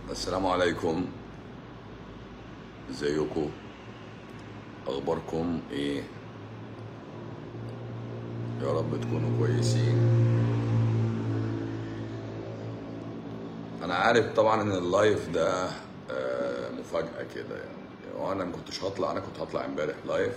السلام عليكم ازيكم اخباركم ايه يا رب تكونوا كويسين انا عارف طبعا ان اللايف ده آه، مفاجأة كده يعني وانا ما كنتش هطلع انا كنت هطلع امبارح لايف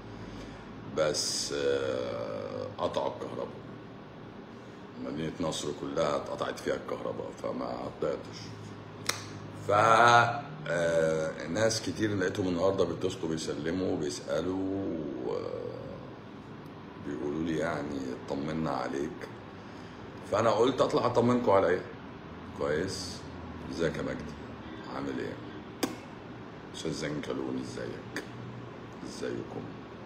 بس آه، قطعوا الكهرباء مدينة نصر كلها اتقطعت فيها الكهرباء فما طلعتش ف آه، ناس كتير لقيتهم النهارده بيتصلوا بيسلموا بيسالوا آه، بيقولوا لي يعني طمنا عليك فانا قلت اطلع اطمنكم عليا كويس ازيك يا مجدي عامل ايه استاذ زنكلوني ازيك ازيكم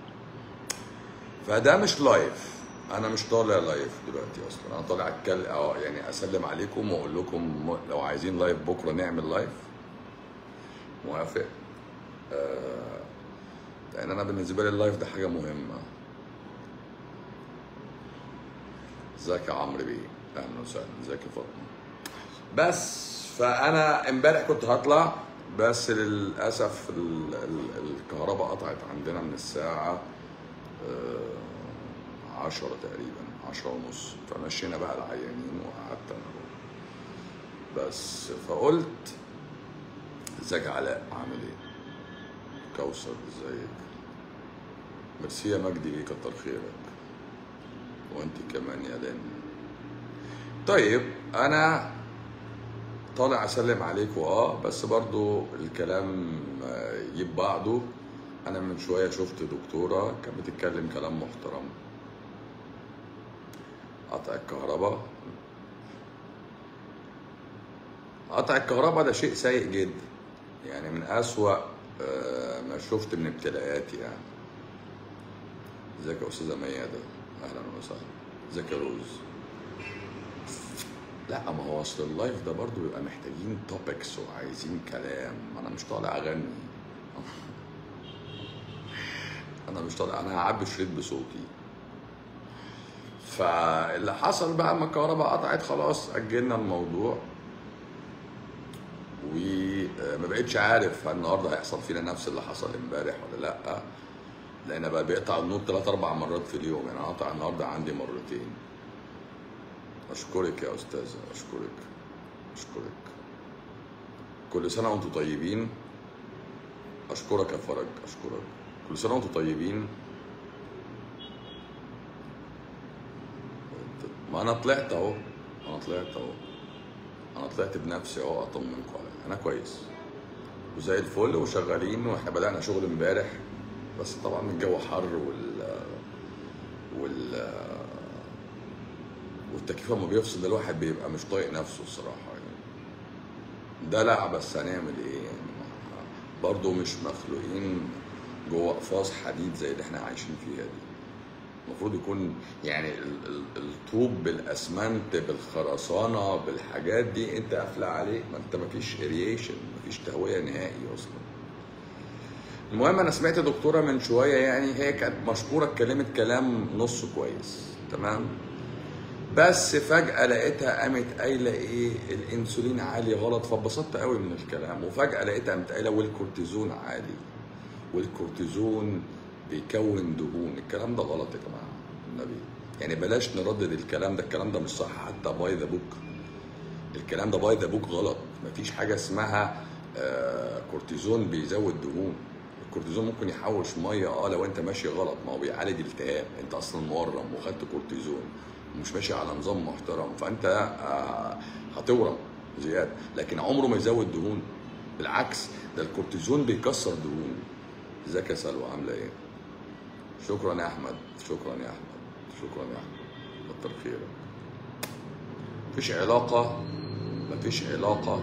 فده مش لايف انا مش طالع لايف دلوقتي اصلا انا طالع اتكلم اه يعني اسلم عليكم واقول لكم م- لو عايزين لايف بكره نعمل لايف موافق آه لان انا بالنسبه لي اللايف ده حاجه مهمه ازيك يا عمرو بيه اهلا وسهلا ازيك يا فاطمه بس فانا امبارح كنت هطلع بس للاسف ال- ال- الكهرباء قطعت عندنا من الساعه آه، عشرة تقريبا عشرة ونص فمشينا بقى العيانين وقعدت انا بس فقلت ازيك يا علاء عامل ايه؟ كوثر ازيك؟ ميرسي يا مجدي ليه كتر خيرك وانت كمان يا لين طيب انا طالع اسلم عليكم اه بس برضو الكلام آه، يجيب بعضه انا من شويه شفت دكتوره كانت بتتكلم كلام محترم قطع الكهرباء قطع الكهرباء ده شيء سيء جدا يعني من اسوأ آه، ما شفت من ابتلاءاتي يعني ازيك يا استاذه ميادة اهلا وسهلا ازيك يا روز لا ما هو اصل اللايف ده برضو بيبقى محتاجين توبكس وعايزين كلام انا مش طالع اغني انا مش طالع انا هعبي شريط بصوتي فاللي حصل بقى اما الكهرباء قطعت خلاص اجلنا الموضوع وما بقتش عارف هل النهارده هيحصل فينا نفس اللي حصل امبارح ولا لا لان بقى بيقطع النور ثلاث اربع مرات في اليوم يعني قطع النهارده عندي مرتين اشكرك يا استاذه اشكرك اشكرك كل سنه وانتم طيبين اشكرك يا فرج اشكرك كل سنه وانتم طيبين ما انا طلعت اهو انا طلعت اهو انا طلعت بنفسي اهو اطمنكم عليا انا كويس وزي الفل وشغالين واحنا بدانا شغل امبارح بس طبعا الجو حر وال وال والتكييف لما بيفصل الواحد بيبقى مش طايق نفسه الصراحه يعني دلع بس هنعمل ايه يعني برضه مش مخلوقين جوه قفاص حديد زي اللي احنا عايشين فيها دي المفروض يكون يعني ال- ال- الطوب بالاسمنت بالخرسانه بالحاجات دي انت قافله عليه ما انت مفيش اريشن مفيش تهويه نهائي اصلا المهم انا سمعت دكتوره من شويه يعني هي كانت مشكوره اتكلمت كلام نص كويس تمام بس فجأة لقيتها قامت قايلة إيه الأنسولين عالي غلط فاتبسطت قوي من الكلام وفجأة لقيتها قامت قايلة والكورتيزون عالي والكورتيزون بيكون دهون الكلام ده غلط يا جماعة النبي يعني بلاش نردد الكلام ده الكلام ده مش صح حتى باي ذا بوك الكلام ده باي ذا بوك غلط مفيش حاجة اسمها آه كورتيزون بيزود دهون الكورتيزون ممكن يحوش ميه اه لو انت ماشي غلط ما هو بيعالج التهاب انت اصلا مورم وخدت كورتيزون ومش ماشي على نظام محترم فانت آه هتورم زياده لكن عمره ما يزود دهون بالعكس ده الكورتيزون بيكسر دهون ازيك يا سلوى عامله ايه شكرا يا احمد شكرا يا احمد شكرا يا احمد كتر خيرك مفيش علاقه مفيش علاقه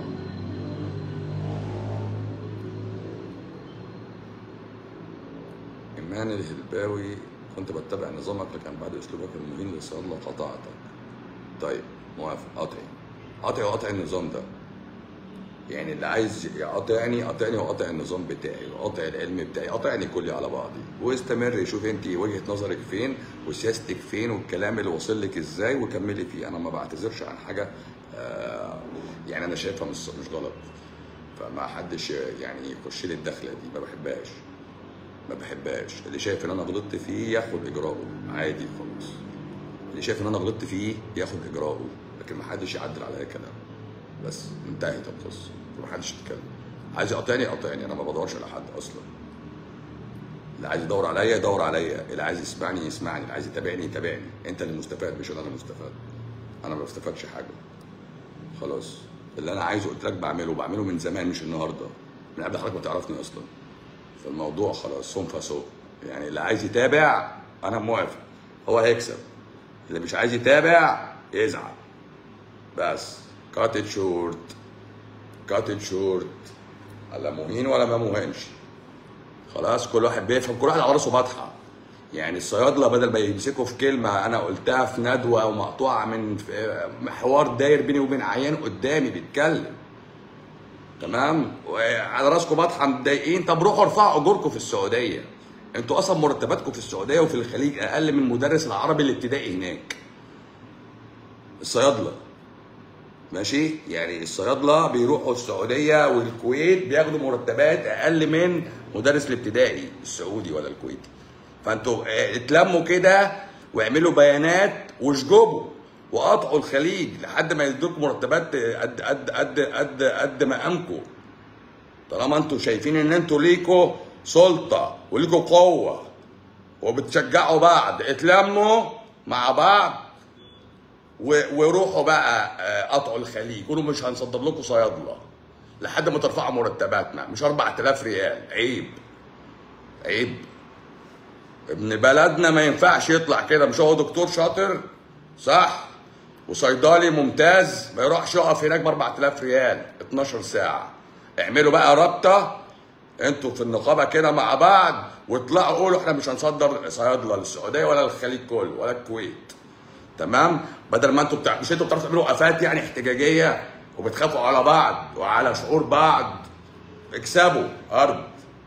إيمان الهلباوي كنت بتبع نظامك لكن بعد أسلوبك المهين للصيادلة قطعتك. طيب موافق قطعي. قطعي وقطع النظام ده. يعني اللي عايز يقاطعني قاطعني وقاطع النظام بتاعي وقاطع العلم بتاعي قاطعني كلي على بعضي واستمري شوف انت وجهه نظرك فين وسياستك فين والكلام اللي واصل لك ازاي وكملي فيه انا ما بعتذرش عن حاجه آه يعني انا شايفها مش مش غلط فما حدش يعني يخش لي الدخله دي ما بحبهاش ما بحبهاش اللي شايف ان انا غلطت فيه ياخد اجراءه عادي خالص اللي شايف ان انا غلطت فيه ياخد اجراءه لكن ما حدش يعدل عليا كلام بس انتهت القصه ما حدش يتكلم عايز يقاطعني يقاطعني انا ما بدورش على حد اصلا اللي عايز يدور عليا يدور عليا اللي عايز يسمعني يسمعني اللي عايز يتابعني يتابعني انت اللي مستفاد مش انا اللي مستفاد انا ما بستفادش حاجه خلاص اللي انا عايزه قلت لك بعمله بعمله من زمان مش النهارده من قبل حضرتك ما تعرفني اصلا فالموضوع خلاص صوم فصوم يعني اللي عايز يتابع انا موافق هو هيكسب اللي مش عايز يتابع يزعل بس كات شورت كات شورت لا مهين ولا ما مهينش خلاص كل واحد بيفهم كل واحد على راسه بطحه يعني الصيادله بدل ما يمسكوا في كلمه انا قلتها في ندوه ومقطوعه من حوار داير بيني وبين عيان قدامي بيتكلم تمام وعلى راسكم بطحه متضايقين طب روحوا ارفعوا اجوركم في السعوديه انتوا اصلا مرتباتكم في السعوديه وفي الخليج اقل من مدرس العربي الابتدائي هناك الصيادله ماشي يعني الصيادله بيروحوا السعوديه والكويت بياخدوا مرتبات اقل من مدرس الابتدائي السعودي ولا الكويتي فانتوا اتلموا كده واعملوا بيانات واشجبوا وقطعوا الخليج لحد ما يدوكوا مرتبات قد قد قد قد قد مقامكم طالما انتوا شايفين ان انتوا ليكوا سلطه وليكوا قوه وبتشجعوا بعض اتلموا مع بعض وروحوا بقى قطعوا الخليج قولوا مش هنصدر لكم صيادله لحد ما ترفعوا مرتباتنا مش 4000 ريال عيب عيب ابن بلدنا ما ينفعش يطلع كده مش هو دكتور شاطر صح وصيدلي ممتاز ما يروحش يقف هناك ب 4000 ريال 12 ساعه اعملوا بقى رابطه انتوا في النقابه كده مع بعض واطلعوا قولوا احنا مش هنصدر صيادله للسعوديه ولا للخليج كله ولا الكويت تمام بدل ما انتوا بتاع مش انتوا بتعرفوا تعملوا وقفات يعني احتجاجيه وبتخافوا على بعض وعلى شعور بعض اكسبوا ارض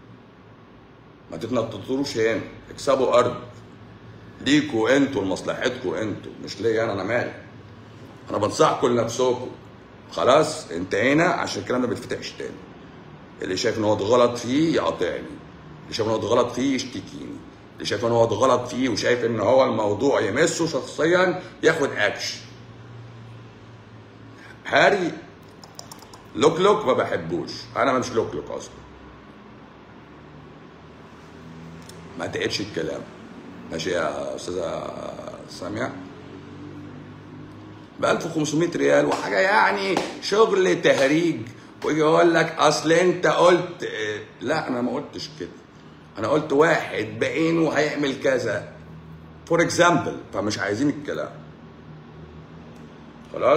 ما تتنططوش هنا اكسبوا ارض ليكوا انتوا لمصلحتكوا انتوا مش ليا انا انا مالي انا بنصحكم لنفسكم خلاص انتهينا عشان الكلام ده ما بيتفتحش تاني اللي شايف ان هو غلط فيه يقاطعني اللي شايف ان هو غلط فيه يشتكيني اللي شايف ان هو غلط فيه وشايف ان هو الموضوع يمسه شخصيا ياخد اكشن هاري لوك لوك ما بحبوش انا مش لوك لوك اصلا ما تقعدش الكلام ماشي يا استاذه ساميه ب 1500 ريال وحاجه يعني شغل تهريج ويجي يقول لك اصل انت قلت لا انا ما قلتش كده انا قلت واحد بعينه هيعمل كذا فور اكزامبل فمش عايزين الكلام خلاص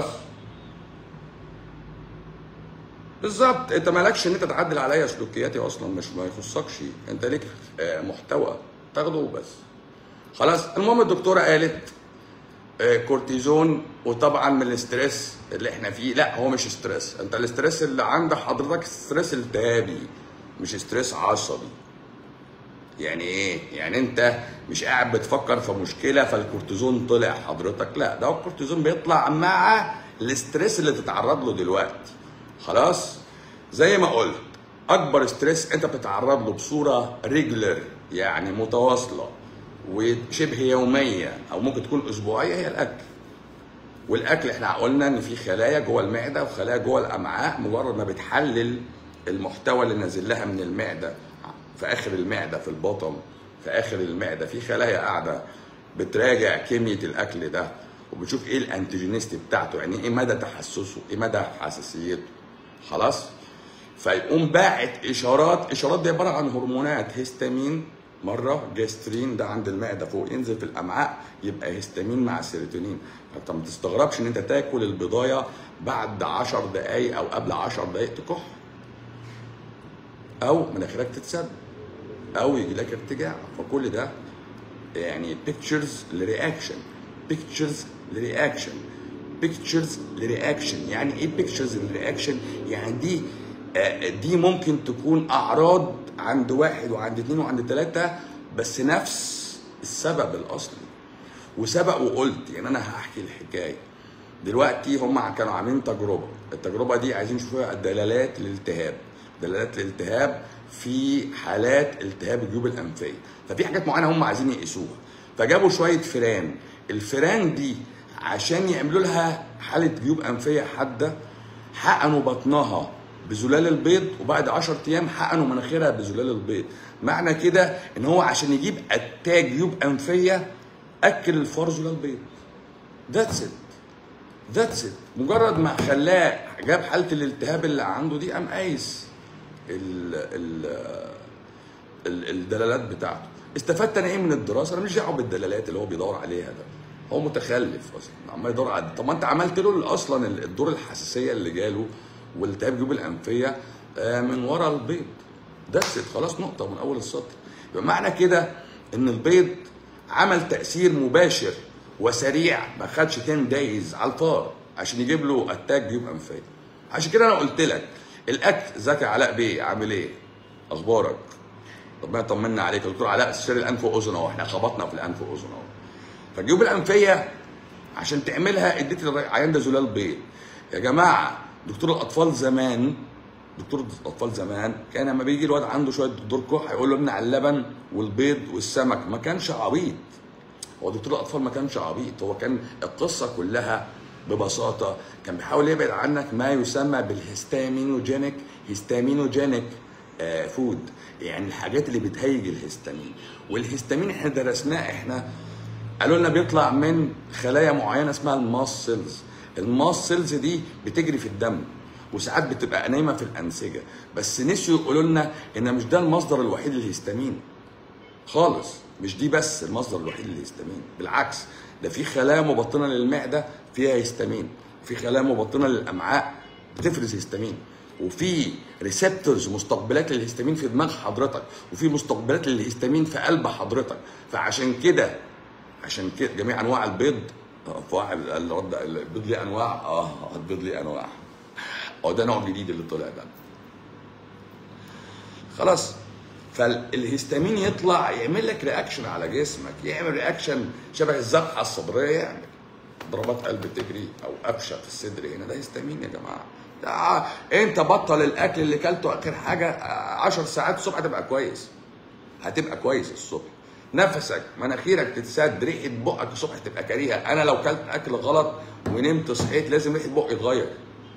بالظبط انت مالكش ان انت تعدل عليا سلوكياتي اصلا مش ما يخصكش انت ليك محتوى تاخده وبس خلاص المهم الدكتوره قالت كورتيزون وطبعا من الاسترس اللي احنا فيه لا هو مش ستريس انت الاسترس اللي عند حضرتك ستريس التهابي مش ستريس عصبي يعني ايه يعني انت مش قاعد بتفكر في مشكله فالكورتيزون طلع حضرتك لا ده هو الكورتيزون بيطلع مع الاسترس اللي تتعرض له دلوقتي خلاص زي ما قلت اكبر ستريس انت بتتعرض له بصوره ريجولر يعني متواصله وشبه يوميه او ممكن تكون اسبوعيه هي الاكل والاكل احنا قلنا ان في خلايا جوه المعده وخلايا جوه الامعاء مجرد ما بتحلل المحتوى اللي نازل لها من المعده في اخر المعده في البطن في اخر المعده في خلايا قاعده بتراجع كميه الاكل ده وبتشوف ايه الانتيجينيستي بتاعته يعني ايه مدى تحسسه ايه مدى حساسيته خلاص فيقوم باعت اشارات اشارات دي عباره عن هرمونات هيستامين مره جاسترين ده عند المعده فوق ينزل في الامعاء يبقى هيستامين مع السيروتونين فانت ما تستغربش ان انت تاكل البضايه بعد 10 دقائق او قبل 10 دقائق تكح او مناخيرك تتسد او يجي لك ارتجاع فكل ده يعني بيكتشرز لرياكشن بيكتشرز لرياكشن بيكتشرز لرياكشن يعني ايه بيكتشرز لرياكشن يعني دي آه دي ممكن تكون اعراض عند واحد وعند اثنين وعند ثلاثه بس نفس السبب الاصلي وسبق وقلت يعني انا هحكي الحكايه دلوقتي هم كانوا عاملين تجربه التجربه دي عايزين يشوفوا دلالات الالتهاب دلالات الالتهاب في حالات التهاب الجيوب الانفيه ففي حاجات معينه هم عايزين يقيسوها فجابوا شويه فيران الفيران دي عشان يعملوا لها حاله جيوب انفيه حاده حقنوا بطنها بزلال البيض وبعد 10 ايام حقنوا مناخيرها بزلال البيض معنى كده ان هو عشان يجيب اتاك جيوب انفيه اكل الفار زلال البيض ذاتس ات ذاتس ات مجرد ما خلاه جاب حاله الالتهاب اللي عنده دي قام قايس ال ال ال- الدلالات بتاعته استفدت انا ايه من الدراسه انا مش دعوه بالدلالات اللي هو بيدور عليها ده هو متخلف اصلا عمال يدور على طب ما انت عملت له اصلا الدور الحساسيه اللي جاله والتهاب الجيوب الانفيه آه، من ورا البيض دست خلاص نقطه من اول السطر يبقى معنى كده ان البيض عمل تاثير مباشر وسريع ما خدش 10 دايز على الفار عشان يجيب له اتاك جيوب انفيه عشان كده انا قلت لك الاكل زكي علاء بيه عامل ايه اخبارك ربنا يطمنا عليك يا دكتور علاء استشاري الانف واذن اهو احنا خبطنا في الانف واذن اهو فالجيوب الانفيه عشان تعملها اديت العيان ده زلال بيض يا جماعه دكتور الاطفال زمان دكتور الاطفال زمان كان لما بيجي الواد عنده شويه دكتور كح يقول له امنع اللبن والبيض والسمك ما كانش عبيط هو دكتور الاطفال ما كانش عبيط هو كان القصه كلها ببساطه كان بيحاول يبعد عنك ما يسمى بالهستامينوجينيك هيستامينوجينيك آه فود يعني الحاجات اللي بتهيج الهستامين والهستامين احنا درسناه احنا قالوا لنا بيطلع من خلايا معينه اسمها الماس سيلز الماس سيلز دي بتجري في الدم وساعات بتبقى نايمه في الانسجه بس نسيوا يقولوا لنا ان مش ده المصدر الوحيد للهستامين خالص مش دي بس المصدر الوحيد للهستامين بالعكس ده في خلايا مبطنه للمعده فيها هستامين في خلايا مبطنه للامعاء بتفرز هستامين وفي ريسبتورز مستقبلات للهستامين في دماغ حضرتك وفي مستقبلات للهستامين في قلب حضرتك فعشان كده عشان كده جميع انواع البيض آه، في واحد قال رد البيض ليه انواع اه البيض ليه انواع اه ده نوع جديد اللي طلع ده خلاص فالهستامين يطلع يعمل لك رياكشن على جسمك يعمل رياكشن شبه الذبحه الصدريه يعمل ضربات قلب تجري او قفشه في الصدر هنا ده هستامين يا جماعه ده ع- انت بطل الاكل اللي كلته اخر حاجه 10 ساعات الصبح هتبقى كويس هتبقى كويس الصبح نفسك مناخيرك تتسد ريحه بقك الصبح تبقى كريهه انا لو كلت اكل غلط ونمت صحيت لازم ريحه بقي يتغير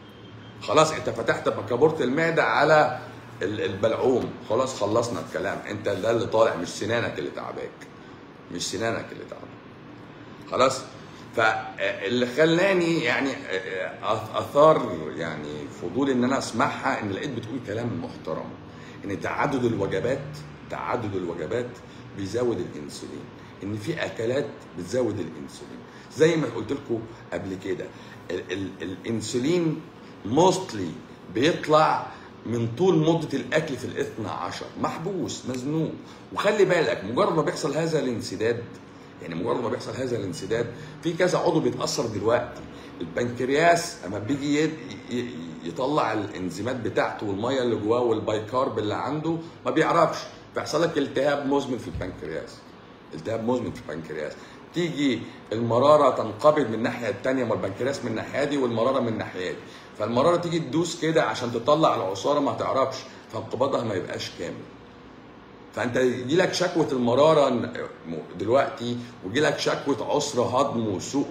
خلاص انت فتحت بكابورت المعده على ال- البلعوم خلاص خلصنا الكلام انت ده اللي طالع مش سنانك اللي تعباك مش سنانك اللي تعباك خلاص فاللي خلاني يعني اثار يعني فضول ان انا اسمعها ان لقيت بتقول كلام محترم ان تعدد الوجبات تعدد الوجبات بيزود الانسولين ان في اكلات بتزود الانسولين زي ما قلت لكم قبل كده ال- ال- الانسولين موستلي بيطلع من طول مدة الأكل في الاثنى عشر محبوس مزنوق وخلي بالك مجرد ما بيحصل هذا الانسداد يعني مجرد ما بيحصل هذا الانسداد في كذا عضو بيتاثر دلوقتي البنكرياس اما بيجي ي- ي- يطلع الانزيمات بتاعته والميه اللي جواه والبايكارب اللي عنده ما بيعرفش فيحصل لك التهاب مزمن في البنكرياس التهاب مزمن في البنكرياس تيجي المراره تنقبض من الناحيه الثانيه ما البنكرياس من الناحيه دي والمراره من الناحيه دي فالمراره تيجي تدوس كده عشان تطلع العصاره ما تعرفش فانقباضها ما يبقاش كامل فانت يجي لك شكوى المراره دلوقتي ويجي لك شكوى عسر هضم وسوء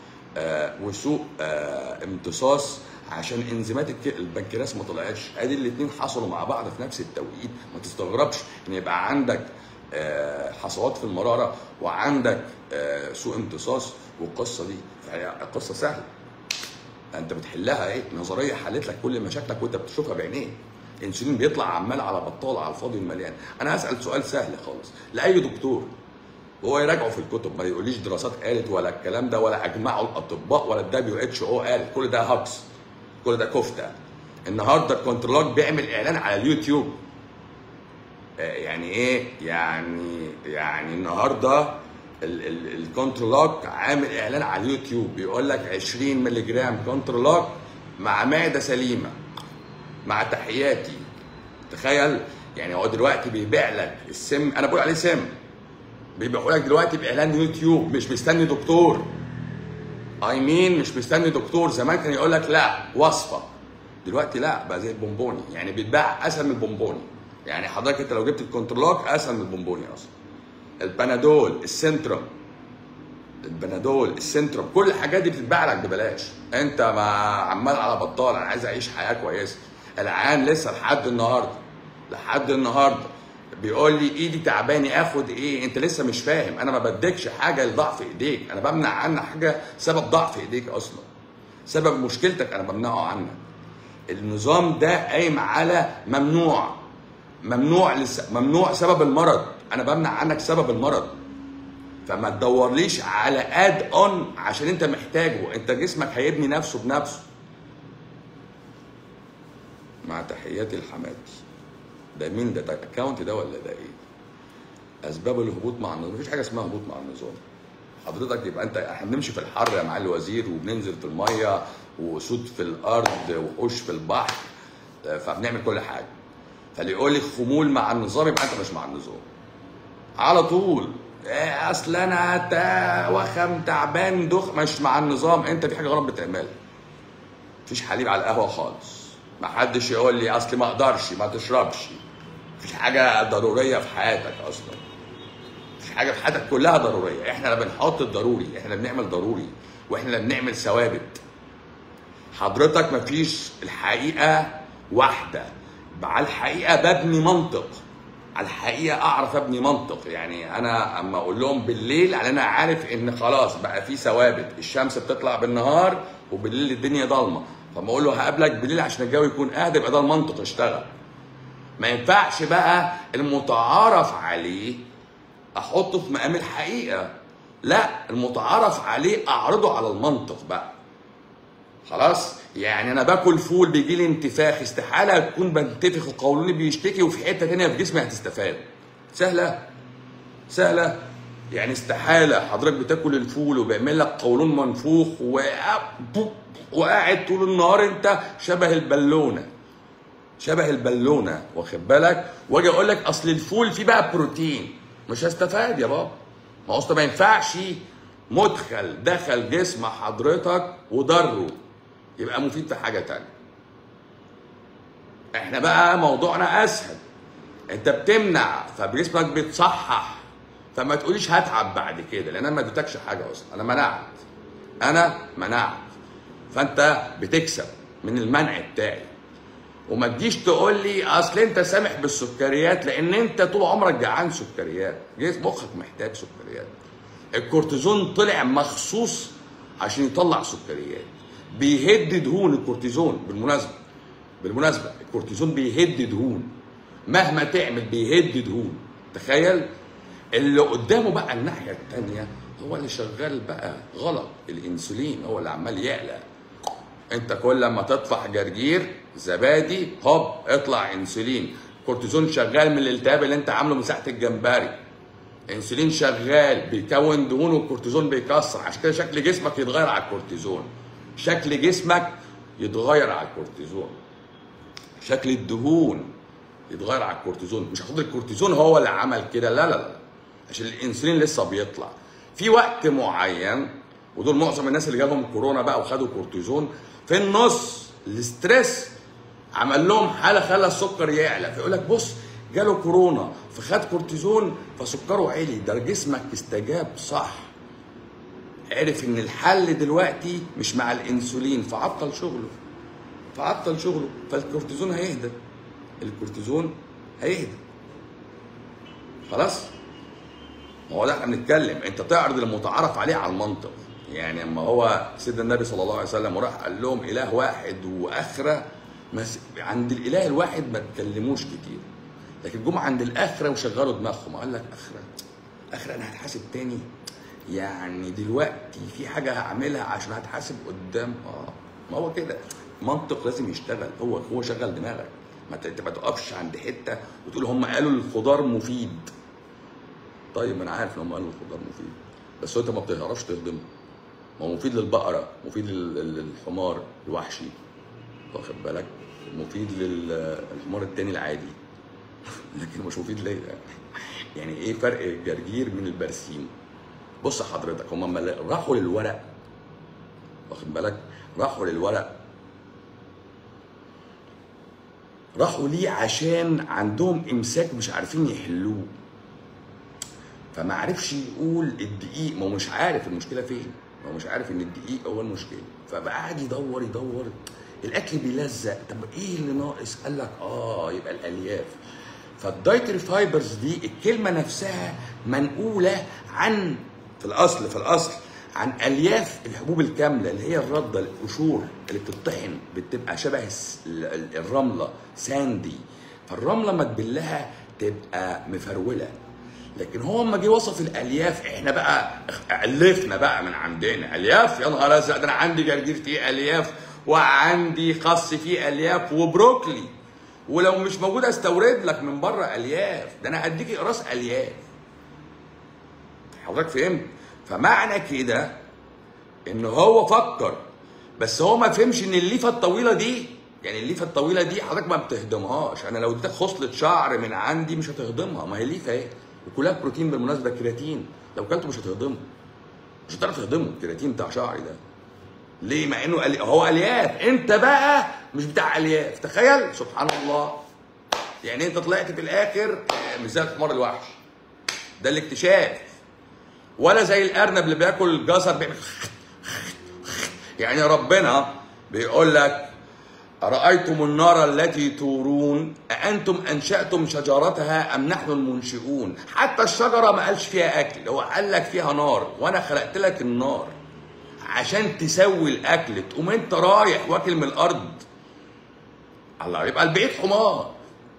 آه وسوء آه امتصاص عشان انزيمات الك- البنكرياس ما طلعتش ادي الاثنين حصلوا مع بعض في نفس التوقيت ما تستغربش ان يبقى عندك آه حصوات في المراره وعندك آه سوء امتصاص والقصه دي فهي قصه سهله انت بتحلها ايه نظريه حلت لك كل مشاكلك وانت بتشوفها بعينيك الانسولين بيطلع عمال على بطال على الفاضي المليان انا هسال سؤال سهل خالص لاي دكتور هو يراجعه في الكتب ما يقوليش دراسات قالت ولا الكلام ده ولا اجمعوا الاطباء ولا الدبليو اتش او قال كل ده هكس كل ده كفته النهارده الكنترولات بيعمل اعلان على اليوتيوب آه، يعني ايه يعني يعني النهارده ال- ال- الكنترولات عامل اعلان على اليوتيوب بيقول لك 20 مللي جرام كنترولات مع معده سليمه مع تحياتي تخيل يعني هو دلوقتي بيبيع لك السم انا بقول عليه سم بيبيعوا لك دلوقتي باعلان يوتيوب مش مستني دكتور اي مين مش مستني دكتور زمان كان يقول لك لا وصفه دلوقتي لا بقى زي البونبوني يعني بيتباع اسهل من البونبوني يعني حضرتك انت لو جبت الكنترولوك اسهل من البونبوني اصلا البنادول السنترم البنادول السنترم كل الحاجات دي بتتباع لك ببلاش انت ما عمال على بطال انا عايز اعيش حياه كويسه العيان لسه لحد النهارده لحد النهارده بيقول لي ايدي تعباني اخد ايه انت لسه مش فاهم انا ما بديكش حاجه لضعف ايديك انا بمنع عنك حاجه سبب ضعف ايديك اصلا سبب مشكلتك انا بمنعه عنك النظام ده قايم على ممنوع ممنوع لس... ممنوع سبب المرض انا بمنع عنك سبب المرض فما تدورليش على اد اون عشان انت محتاجه انت جسمك هيبني نفسه بنفسه مع تحياتي لحماتي ده مين ده ده اكونت ده ولا ده ايه اسباب الهبوط مع النظام مفيش حاجه اسمها هبوط مع النظام حضرتك يبقى انت احنا بنمشي في الحر يا معالي الوزير وبننزل في الميه وسود في الارض وقش في البحر فبنعمل كل حاجه فاللي يقول لي خمول مع النظام يبقى انت مش مع النظام على طول إيه اصل انا تا وخم تعبان دخ مش مع النظام انت في حاجه غلط بتعملها مفيش حليب على القهوه خالص ما حدش يقول لي اصل ما اقدرش ما تشربش مفيش حاجه ضروريه في حياتك اصلا مفيش حاجه في حياتك كلها ضروريه احنا اللي بنحط الضروري احنا اللي بنعمل ضروري واحنا اللي بنعمل ثوابت حضرتك مفيش الحقيقه واحده على الحقيقه ببني منطق على الحقيقه اعرف ابني منطق يعني انا اما اقول لهم بالليل يعني انا عارف ان خلاص بقى في ثوابت الشمس بتطلع بالنهار وبالليل الدنيا ضلمه فما اقول له هقابلك بالليل عشان الجو يكون اهدى يبقى ده المنطق اشتغل ما ينفعش بقى المتعارف عليه احطه في مقام الحقيقه لا المتعارف عليه اعرضه على المنطق بقى خلاص يعني انا باكل فول بيجي لي انتفاخ استحاله اكون بنتفخ وقولوني بيشتكي وفي حته تانية في جسمي هتستفاد سهله سهله يعني استحاله حضرتك بتاكل الفول وبيعمل لك قولون منفوخ وقاعد طول النهار انت شبه البالونه شبه البالونه واخد بالك واجي اقول لك اصل الفول فيه بقى بروتين مش هستفاد يا بابا ما اصل ما ينفعش مدخل دخل جسم حضرتك وضره يبقى مفيد في حاجه تانية احنا بقى موضوعنا اسهل انت بتمنع فجسمك بيتصحح فما تقوليش هتعب بعد كده لان انا ما اديتكش حاجه اصلا انا منعت انا منعت فانت بتكسب من المنع بتاعي وما تجيش تقول لي اصل انت سامح بالسكريات لان انت طول عمرك جعان سكريات جسم مخك محتاج سكريات الكورتيزون طلع مخصوص عشان يطلع سكريات بيهد دهون الكورتيزون بالمناسبه بالمناسبه الكورتيزون بيهد دهون مهما تعمل بيهد دهون تخيل اللي قدامه بقى الناحيه الثانيه هو اللي شغال بقى غلط الانسولين هو اللي عمال يعلى انت كل ما تطفح جرجير زبادي هوب اطلع انسولين كورتيزون شغال من الالتهاب اللي انت عامله مساحه الجمبري انسولين شغال بيكون دهون والكورتيزون بيكسر عشان كده شكل جسمك يتغير على الكورتيزون شكل جسمك يتغير على الكورتيزون شكل الدهون يتغير على الكورتيزون مش هاخد الكورتيزون هو اللي عمل كده لا لا لا عشان الانسولين لسه بيطلع في وقت معين ودول معظم الناس اللي جالهم كورونا بقى وخدوا كورتيزون في النص الاستريس عمل لهم حاله خلى السكر يعلى فيقول لك بص جاله كورونا فخد كورتيزون فسكره عالي ده جسمك استجاب صح عرف ان الحل دلوقتي مش مع الانسولين فعطل شغله فعطل شغله فالكورتيزون هيهدى الكورتيزون هيهدى خلاص ما هو ده احنا بنتكلم انت تعرض المتعارف عليه على المنطق يعني اما هو سيدنا النبي صلى الله عليه وسلم وراح قال لهم اله واحد واخره مس... عند الاله الواحد ما تكلموش كتير لكن جم عند الاخره وشغلوا دماغهم قال لك اخره اخره انا هتحاسب تاني يعني دلوقتي في حاجه هعملها عشان هتحاسب قدام اه ما هو كده منطق لازم يشتغل هو هو شغل دماغك ما انت ما تقفش عند حته وتقول هم قالوا الخضار مفيد طيب انا عارف ان هم قالوا الخضار مفيد بس انت ما بتعرفش تهضمه ما هو مفيد للبقره مفيد للحمار الوحشي واخد بالك مفيد للحمار التاني العادي لكن مش مفيد ليا يعني ايه فرق الجرجير من البرسيم بص حضرتك هم لما راحوا للورق واخد بالك راحوا للورق راحوا ليه عشان عندهم امساك مش عارفين يحلوه فما عرفش يقول الدقيق ما هو مش عارف المشكله فين ما هو مش عارف ان الدقيق هو المشكله فبقى قاعد يدور يدور الاكل بيلزق طب ايه اللي ناقص قال لك اه يبقى الالياف فالدايتري فايبرز دي الكلمه نفسها منقوله عن في الاصل في الاصل عن الياف الحبوب الكامله اللي هي الرده القشور اللي بتطحن بتبقى شبه الس- ال- ال- الرمله ساندي فالرمله ما تبلها تبقى مفروله لكن هو اما جه وصف الالياف احنا بقى الفنا بقى من عندنا الياف يا نهار ازرق ده انا عندي جرجير فيه الياف وعندي خس فيه الياف وبروكلي ولو مش موجود استورد لك من بره الياف ده انا هديك اقراص الياف حضرتك فهمت فمعنى كده ان هو فكر بس هو ما فهمش ان الليفه الطويله دي يعني الليفه الطويله دي حضرتك ما بتهضمهاش انا لو اديتك خصله شعر من عندي مش هتهضمها ما هي ليفه اهي وكلها بروتين بالمناسبه كرياتين لو كلته مش هتهضمه مش هتعرف تهضمه الكرياتين بتاع شعري ده ليه مع انه ألي... هو الياف انت بقى مش بتاع الياف تخيل سبحان الله يعني انت طلعت في الاخر آه، مش زي الحمار الوحش ده الاكتشاف ولا زي الارنب اللي بياكل جزر بيعمل يعني ربنا بيقول لك أرأيتم النار التي تورون أأنتم أنشأتم شجرتها أم نحن المنشئون حتى الشجرة ما قالش فيها أكل هو قال لك فيها نار وأنا خلقت لك النار عشان تسوي الأكل تقوم أنت رايح واكل من الأرض الله يبقى البعيد حمار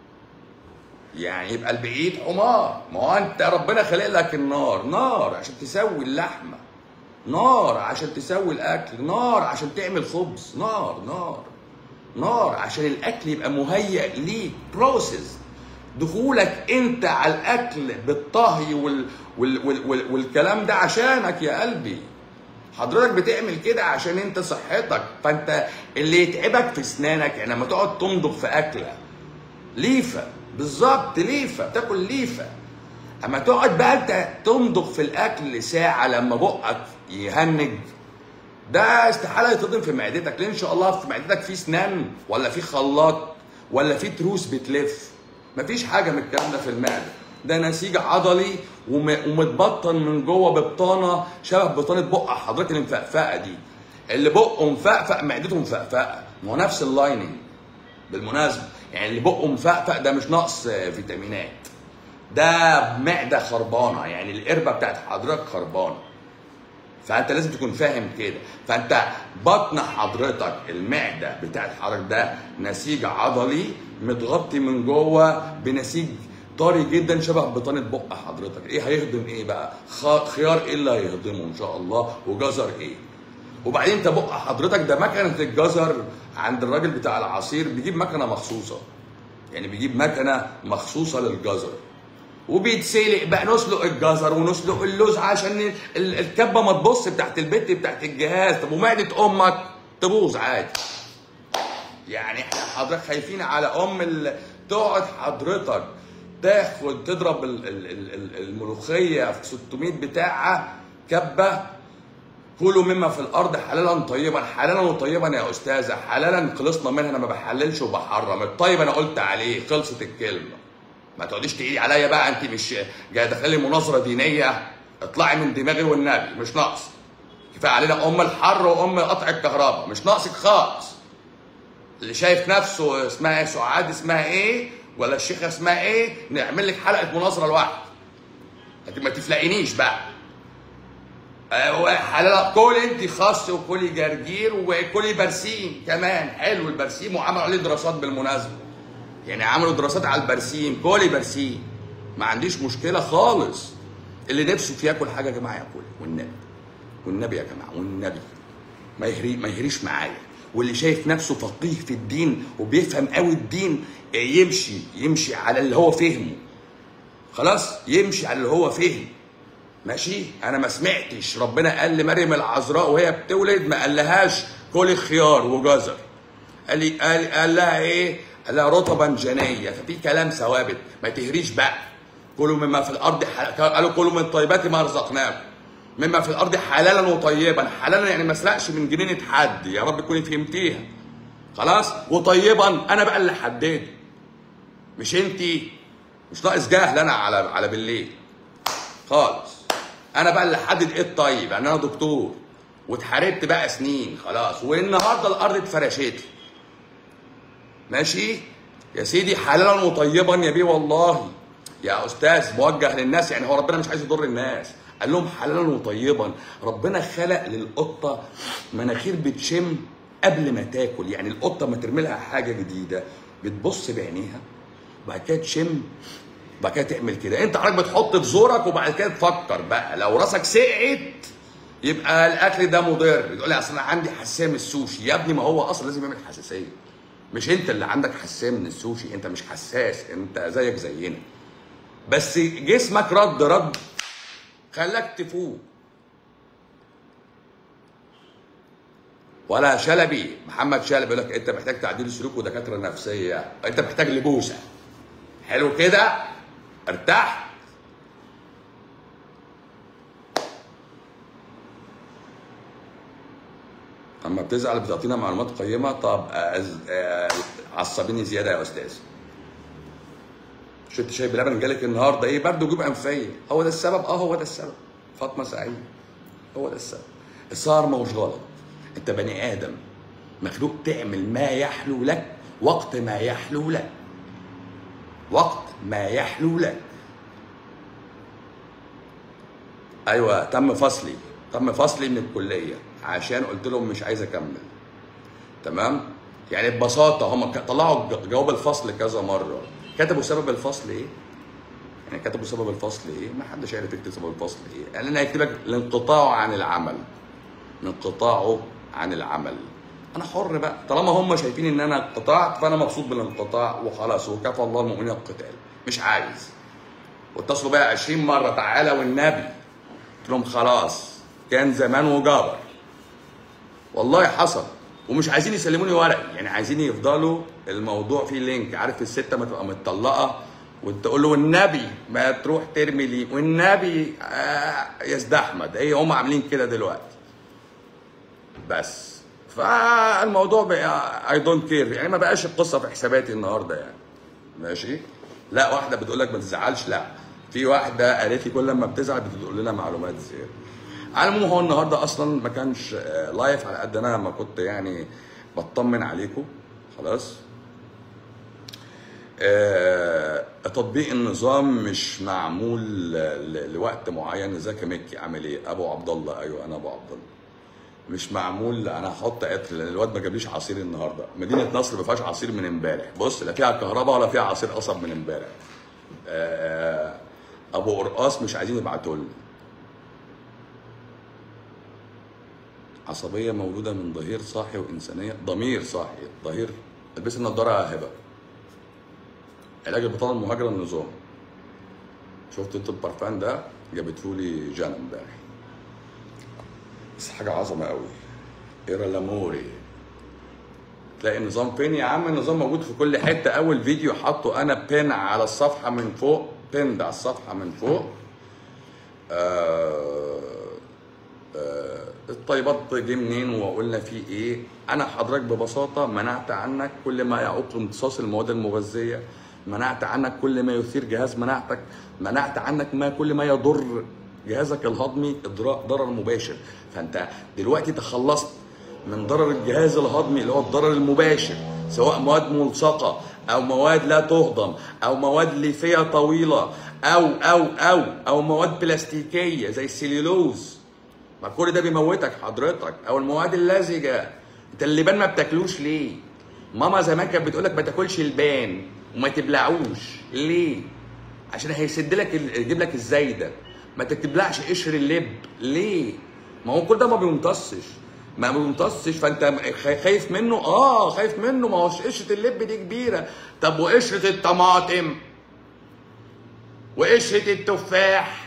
يعني يبقى البعيد حمار ما هو انت ربنا خلق لك النار نار عشان تسوي اللحمه نار عشان تسوي الاكل نار عشان تعمل خبز نار نار نار عشان الاكل يبقى مهيئ ليك بروسيس دخولك انت على الاكل بالطهي وال وال وال وال والكلام ده عشانك يا قلبي حضرتك بتعمل كده عشان انت صحتك فانت اللي يتعبك في اسنانك يعني لما تقعد تمضغ في اكله ليفه بالظبط ليفه بتاكل ليفه اما تقعد بقى انت تمضغ في الاكل ساعه لما بقك يهنج ده استحاله يتهضم في معدتك لان ان شاء الله في معدتك في سنان ولا في خلاط ولا في تروس بتلف مفيش حاجه من الكلام ده في المعده ده نسيج عضلي وم- ومتبطن من جوه ببطانه شبه بطانه بق حضرتك اللي مفقفقه دي اللي بقه مفقفق معدته مفقفقه ما هو نفس اللايننج بالمناسبه يعني اللي بقه مفقفق ده مش نقص آه، فيتامينات ده معده خربانه يعني القربه بتاعت حضرتك خربانه فانت لازم تكون فاهم كده فانت بطن حضرتك المعده بتاعت حضرتك ده نسيج عضلي متغطي من جوه بنسيج طري جدا شبه بطانه بق حضرتك ايه هيهضم ايه بقى خ- خيار ايه اللي هيهضمه ان شاء الله وجزر ايه وبعدين انت بق حضرتك ده مكنه الجزر عند الراجل بتاع العصير بيجيب مكنه مخصوصه يعني بيجيب مكنه مخصوصه للجزر وبيتسلق بقى نسلق الجزر ونسلق اللوز عشان ال- الكبه ما تبص بتاعت البيت بتاعت الجهاز طب ومعده امك تبوظ عادي يعني احنا حضرتك خايفين على ام ال... تقعد حضرتك تاخد تضرب ال- ال- ال- ال- الملوخيه في 600 بتاعه كبه كلوا مما في الارض حلالا طيبا حلالا وطيبا يا استاذه حلالا خلصنا منها انا ما بحللش وبحرم الطيب انا قلت عليه خلصت الكلمه ما تقعديش تقيلي عليا بقى انت مش جايه داخلي مناظره دينيه اطلعي من دماغي والنبي مش ناقص كفايه علينا ام الحر وام قطع الكهرباء مش ناقصك خالص اللي شايف نفسه اسمها ايه سعاد اسمها ايه ولا الشيخه اسمها ايه نعمل لك حلقه مناظره لوحدك لكن ما تفلقينيش بقى آه، حلال كل انت خس وكلي جرجير وكلي برسيم كمان حلو البرسيم وعملوا عليه دراسات بالمناسبه يعني عملوا دراسات على البرسيم كلي برسيم ما عنديش مشكله خالص اللي نفسه في ياكل حاجه يا جماعه ياكل والنبي والنبي يا جماعه والنبي ما يهري ما يهريش معايا واللي شايف نفسه فقيه في الدين وبيفهم قوي الدين يمشي يمشي على اللي هو فهمه خلاص يمشي على اللي هو فهمه ماشي انا ما سمعتش ربنا قال لمريم العذراء وهي بتولد ما قالهاش كلي خيار وجزر قال لي قال, قال لها ايه قال لها رطبا جنيه ففي كلام ثوابت ما تهريش بقى كلوا مما في الارض حل... قالوا كلوا من طيبات ما رزقناكم مما في الارض حلالا وطيبا حلالا يعني ما اسرقش من جنينه حد يا رب تكوني فهمتيها خلاص وطيبا انا بقى اللي حددت مش انتي مش ناقص جهل انا على على بالليل خالص انا بقى اللي حدد ايه الطيب يعني انا دكتور واتحاربت بقى سنين خلاص والنهارده الارض اتفرشت لي ماشي يا سيدي حلالا وطيبا يا بيه والله يا استاذ موجه للناس يعني هو ربنا مش عايز يضر الناس قال لهم حلالا وطيبا ربنا خلق للقطه مناخير بتشم قبل ما تاكل يعني القطه ما ترمي لها حاجه جديده بتبص بعينيها وبعد كده تشم وبعد كده تعمل كده انت حضرتك بتحط في زورك وبعد كده تفكر بقى لو راسك سقعت يبقى الاكل ده مضر تقول لي اصل انا عندي حساسيه من السوشي يا ابني ما هو اصلا لازم يعمل حساسيه مش انت اللي عندك حساسيه من السوشي انت مش حساس انت زيك زينا بس جسمك رد رد خلاك تفوق ولا شلبي محمد شلبي يقول لك انت محتاج تعديل سلوك ودكاتره نفسيه انت محتاج لبوسه حلو كده ارتحت اما بتزعل بتعطينا معلومات قيمه طب أز... آه، عصبيني زياده يا استاذ شربت شاي بلبن جالك النهارده ايه برد وجيب انفيه هو ده السبب اه هو ده السبب فاطمه سعيد هو ده السبب السهر ما هوش غلط انت بني ادم مخلوق تعمل ما يحلو لك وقت ما يحلو لك وقت ما يحلو لك ايوه تم فصلي تم فصلي من الكليه عشان قلت لهم مش عايز اكمل تمام يعني ببساطه هم ك- طلعوا ج- جواب الفصل كذا مره كتبوا سبب الفصل ايه يعني كتبوا سبب الفصل ايه ما حدش عارف يكتب سبب الفصل ايه يعني انا هيكتب لك الانقطاع عن العمل انقطاعه عن العمل انا حر بقى طالما هم شايفين ان انا انقطعت فانا مبسوط بالانقطاع وخلاص وكفى الله المؤمنين القتال مش عايز واتصلوا بيا 20 مره تعالى والنبي قلت لهم خلاص كان زمان وجبر والله حصل ومش عايزين يسلموني ورقي يعني عايزين يفضلوا الموضوع فيه لينك عارف الست ما تبقى متطلقه وتقول له والنبي ما تروح ترمي لي والنبي آه يا سيد احمد ايه هم عاملين كده دلوقتي بس فالموضوع بقى اي دونت كير يعني ما بقاش القصه في حساباتي النهارده يعني ماشي لا واحده بتقول لك ما تزعلش لا في واحده قالت لي كل لما بتزعل بتقول لنا معلومات زياده على العموم هو النهارده اصلا ما كانش آه، لايف على قد انا ما كنت يعني بطمن عليكم خلاص آه، تطبيق النظام مش معمول ل- لوقت معين ازيك يا مكي عامل ايه ابو عبد الله ايوه انا ابو عبد الله مش معمول انا هحط عطر لان الواد ما جابليش عصير النهارده مدينه نصر ما فيهاش عصير من امبارح بص لا فيها كهرباء ولا فيها عصير قصب من امبارح آه، ابو قرقاص مش عايزين يبعتوا لنا عصبيه مولوده من ضمير صاحي وانسانيه ضمير صاحي ضمير البس النضاره يا هبه علاج البطانه المهاجره النظام شفت انت البرفان ده جابته لي جانا امبارح بس حاجه عظمه قوي ايرا لاموري تلاقي النظام فين يا عم النظام موجود في كل حته اول فيديو حاطه انا بين على الصفحه من فوق بين على الصفحه من فوق آه آه الطيبات جه منين وقلنا فيه ايه انا حضرتك ببساطه منعت عنك كل ما يعوق امتصاص المواد المغذيه منعت عنك كل ما يثير جهاز مناعتك منعت عنك ما كل ما يضر جهازك الهضمي اضرار ضرر مباشر فانت دلوقتي تخلصت من ضرر الجهاز الهضمي اللي هو الضرر المباشر سواء مواد ملصقه او مواد لا تهضم او مواد ليفيه طويله او او او او مواد بلاستيكيه زي السليلوز ما كل ده بيموتك حضرتك او المواد اللزجه انت اللبان ما بتاكلوش ليه ماما زمان كانت بتقول لك ما تاكلش البان وما تبلعوش ليه عشان هيسد لك ال- يجيب لك الزايده ما تبلعش قشر اللب ليه ما هو كل ده ما بيمتصش ما بيمتصش فانت خا- خايف منه اه خايف منه ما هوش قشره اللب دي كبيره طب وقشره الطماطم وقشره التفاح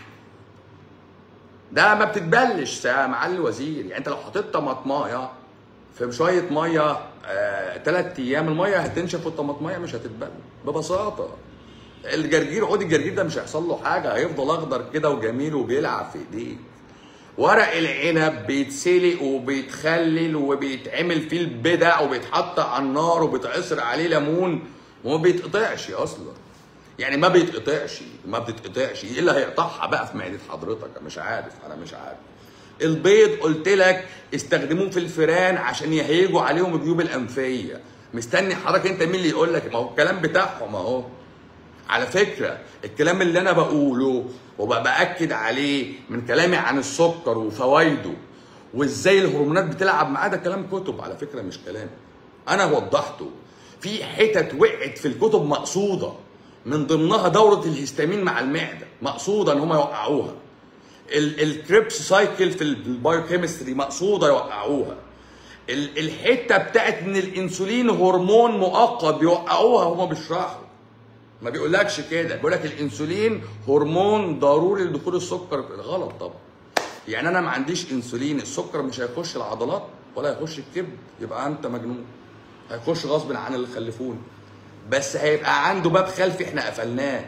ده ما بتتبلش يا معالي الوزير يعني انت لو حطيت طماطمايه في شويه ميه آه، تلات ايام الميه هتنشف والطماطمايه مش هتتبل ببساطه الجرجير عود الجرجير ده مش هيحصل له حاجه هيفضل اخضر كده وجميل وبيلعب في ايديك ورق العنب بيتسلق وبيتخلل وبيتعمل فيه البدع وبيتحط على النار وبيتعصر عليه ليمون وما بيتقطعش اصلا يعني ما بيتقطعش ما بتتقطعش ايه اللي هيقطعها بقى في معده حضرتك مش عارف انا مش عارف البيض قلت لك استخدموه في الفيران عشان يهيجوا عليهم الجيوب الانفيه مستني حضرتك انت مين اللي يقول لك ما هو الكلام بتاعهم اهو على فكره الكلام اللي انا بقوله وباكد عليه من كلامي عن السكر وفوائده وازاي الهرمونات بتلعب معاه ده كلام كتب على فكره مش كلام انا وضحته في حتت وقعت في الكتب مقصوده من ضمنها دوره الهستامين مع المعده مقصوده ان هم يوقعوها ال- الكريبس سايكل في البايوكيمستري مقصوده يوقعوها ال- الحته بتاعت ان الانسولين هرمون مؤقت بيوقعوها هما بيشرحوا ما بيقولكش كده بيقول لك الانسولين هرمون ضروري لدخول السكر غلط طبعا يعني انا ما عنديش انسولين السكر مش هيخش العضلات ولا هيخش الكبد يبقى انت مجنون هيخش غصب عن اللي خلفوني بس هيبقى عنده باب خلفي احنا قفلناه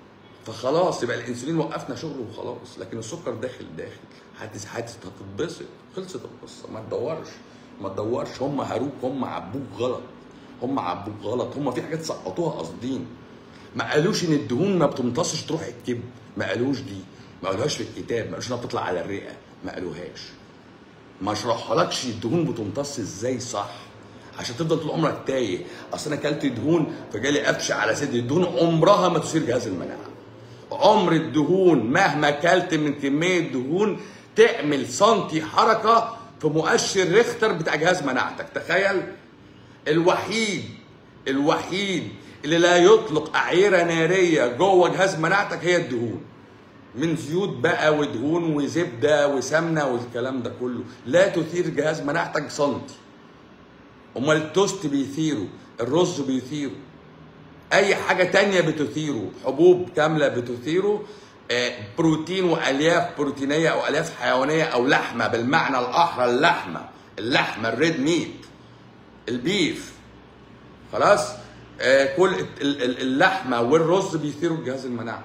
فخلاص يبقى الانسولين وقفنا شغله وخلاص لكن السكر داخل داخل هتس- هتس- هتتبسط خلصت القصه ما تدورش ما تدورش هم هروك هم عبوك غلط هم عبوك غلط هم في حاجات سقطوها قاصدين ما قالوش ان الدهون ما بتمتصش تروح الكبد ما قالوش دي ما قالوهاش في الكتاب ما قالوش انها بتطلع على الرئه ما قالوهاش ما شرحهالكش الدهون بتمتص ازاي صح عشان تفضل طول عمرك تايه اصل انا اكلت دهون فجالي قفش على صدري الدهون عمرها ما تثير جهاز المناعه عمر الدهون مهما اكلت من كميه دهون تعمل سنتي حركه في مؤشر ريختر بتاع جهاز مناعتك تخيل الوحيد الوحيد اللي لا يطلق اعيره ناريه جوه جهاز مناعتك هي الدهون من زيوت بقى ودهون وزبده وسمنه والكلام ده كله لا تثير جهاز مناعتك سنتي امال التوست بيثيره الرز بيثيره اي حاجه تانية بتثيره حبوب كامله بتثيره آه، بروتين والياف بروتينيه او الياف حيوانيه او لحمه بالمعنى الاحرى اللحمه اللحمه الريد ميت البيف خلاص آه، كل ال- ال- اللحمه والرز بيثيروا الجهاز المناعي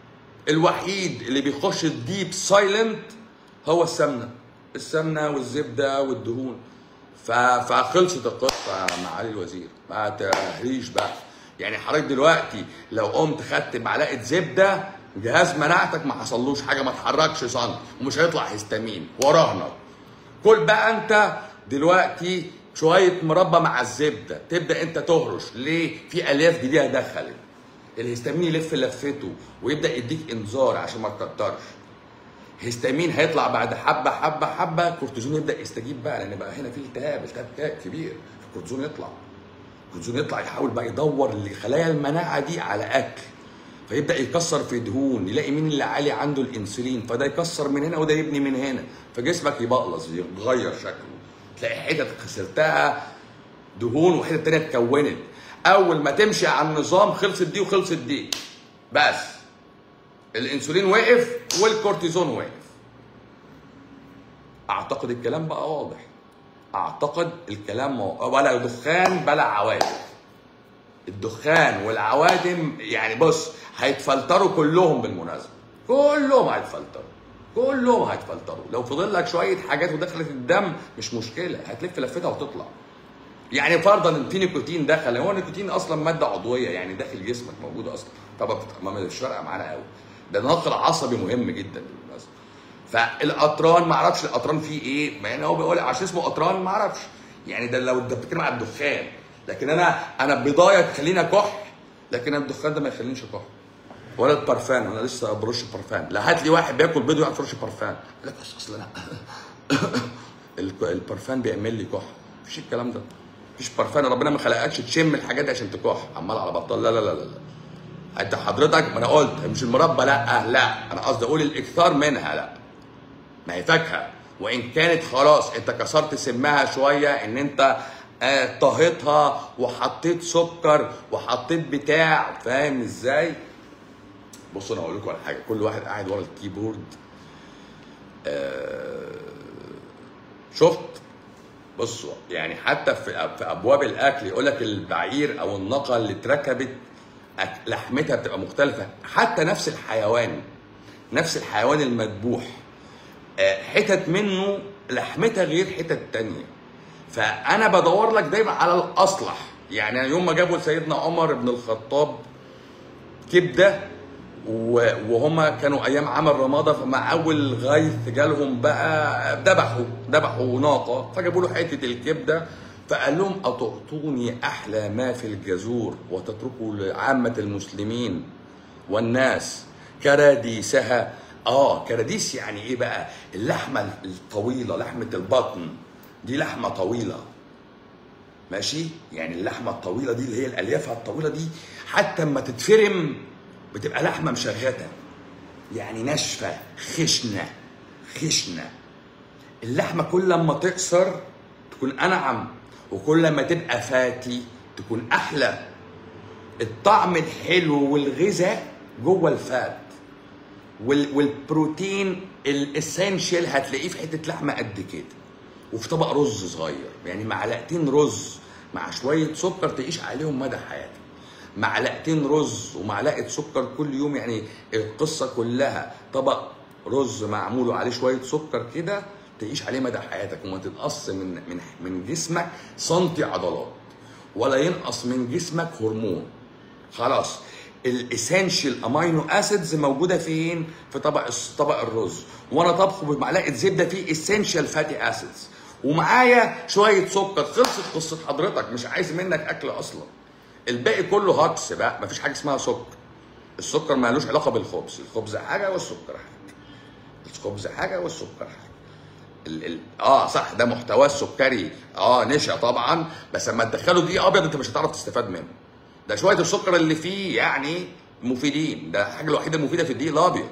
الوحيد اللي بيخش الديب سايلنت هو السمنه السمنه والزبده والدهون ف- فخلصت القصه يا معالي الوزير ما تهريش بقى يعني حضرتك دلوقتي لو قمت خدت معلقه زبده جهاز مناعتك ما حصلوش حاجه ما اتحركش سنتي ومش هيطلع هيستامين وراهنا كل بقى انت دلوقتي شويه مربى مع الزبده تبدا انت تهرش ليه في الياف جديده دخلت الهستامين يلف لفته ويبدا يديك انذار عشان ما تكترش هستامين هيطلع بعد حبه حبه حبه كورتيزون يبدا يستجيب بقى لان بقى هنا في التهاب التهاب كا- كبير الكورتيزون يطلع الكورتيزون يطلع يحاول بقى يدور لخلايا المناعه دي على اكل فيبدا يكسر في دهون يلاقي مين اللي عالي عنده الانسولين فده يكسر من هنا وده يبني من هنا فجسمك يبقلص يتغير شكله تلاقي حتت خسرتها دهون وحتت تانية اتكونت اول ما تمشي على النظام خلصت دي وخلصت دي بس الانسولين وقف والكورتيزون وقف اعتقد الكلام بقى واضح اعتقد الكلام و- ولا دخان بلا عوادم الدخان والعوادم يعني بص هيتفلتروا كلهم بالمناسبه كلهم هيتفلتروا كلهم هيتفلتروا لو فضل لك شويه حاجات ودخلت الدم مش مشكله هتلف لفتها وتطلع يعني فرضا ان في نيكوتين دخل هو النيكوتين اصلا ماده عضويه يعني داخل جسمك موجوده اصلا طبعا ما مش فارقه معانا قوي ده نقل عصبي مهم جدا بالمناسبه فالقطران ما اعرفش القطران فيه ايه يعني هو بيقول عشان اسمه قطران ما اعرفش يعني ده لو انت بتتكلم على الدخان لكن انا انا بضايه تخليني كح لكن أنا الدخان ده ما يخلينيش كح ولا البرفان انا لسه برش برفان لا هات لي واحد بياكل بيض ويقعد يرش برفان يقول لك بس اصل انا الك- البرفان بيعمل لي كح مفيش الكلام ده مفيش برفان ربنا ما خلقكش تشم الحاجات دي عشان تكح عمال على بطال لا لا لا لا لا انت حضرتك ما انا قلت مش المربى لا لا انا قصدي اقول الاكثار منها لا ما هي فاكهه وان كانت خلاص انت كسرت سمها شويه ان انت آه، طهيتها وحطيت سكر وحطيت بتاع فاهم ازاي؟ بصوا انا هقول لكم على حاجه كل واحد قاعد ورا الكيبورد آه، شفت بصوا يعني حتى في في ابواب الاكل يقول لك البعير او الناقه اللي اتركبت أك- لحمتها بتبقى مختلفه حتى نفس الحيوان نفس الحيوان المذبوح آه، حتت منه لحمتها غير حتت تانية فانا بدور لك دايما على الاصلح يعني يوم ما جابوا لسيدنا عمر بن الخطاب كبده و- وهما كانوا ايام عمل رماده فمع اول غيث جالهم بقى ذبحوا ذبحوا ناقه فجابوا له حته الكبده فقال لهم اتعطوني احلى ما في الجزور وتتركوا لعامه المسلمين والناس كراديسها اه كراديس يعني ايه بقى اللحمه الطويله لحمه البطن دي لحمه طويله ماشي يعني اللحمه الطويله دي اللي هي الاليافها الطويله دي حتى اما تتفرم بتبقى لحمه مشغته يعني ناشفه خشنه خشنه اللحمه كل ما تقصر تكون انعم وكل ما تبقى فاتي تكون احلى الطعم الحلو والغذاء جوه الفات وال والبروتين الاسينشال هتلاقيه في حته لحمه قد كده وفي طبق رز صغير يعني معلقتين رز مع شويه سكر تعيش عليهم مدى حياتك معلقتين رز ومعلقه سكر كل يوم يعني القصه كلها طبق رز معمول عليه شويه سكر كده تعيش عليه مدى حياتك وما تنقص من من من جسمك سنتي عضلات ولا ينقص من جسمك هرمون خلاص الاسينشال امينو اسيدز موجوده فين في طبق طبق الرز وانا طبخه بمعلقه زبده فيه اسينشال فاتي اسيدز ومعايا شويه سكر خلصت قصه حضرتك مش عايز منك اكل اصلا الباقي كله هكس بقى مفيش حاجه اسمها سكر السكر مالوش علاقه بالخبز الخبز حاجه والسكر حاجه الخبز حاجه والسكر حاجه ال ال اه صح ده محتواه السكري اه نشا طبعا بس لما تدخله دقيق ابيض انت مش هتعرف تستفاد منه ده شويه السكر اللي فيه يعني مفيدين ده الحاجه الوحيده المفيده في الدقيق الابيض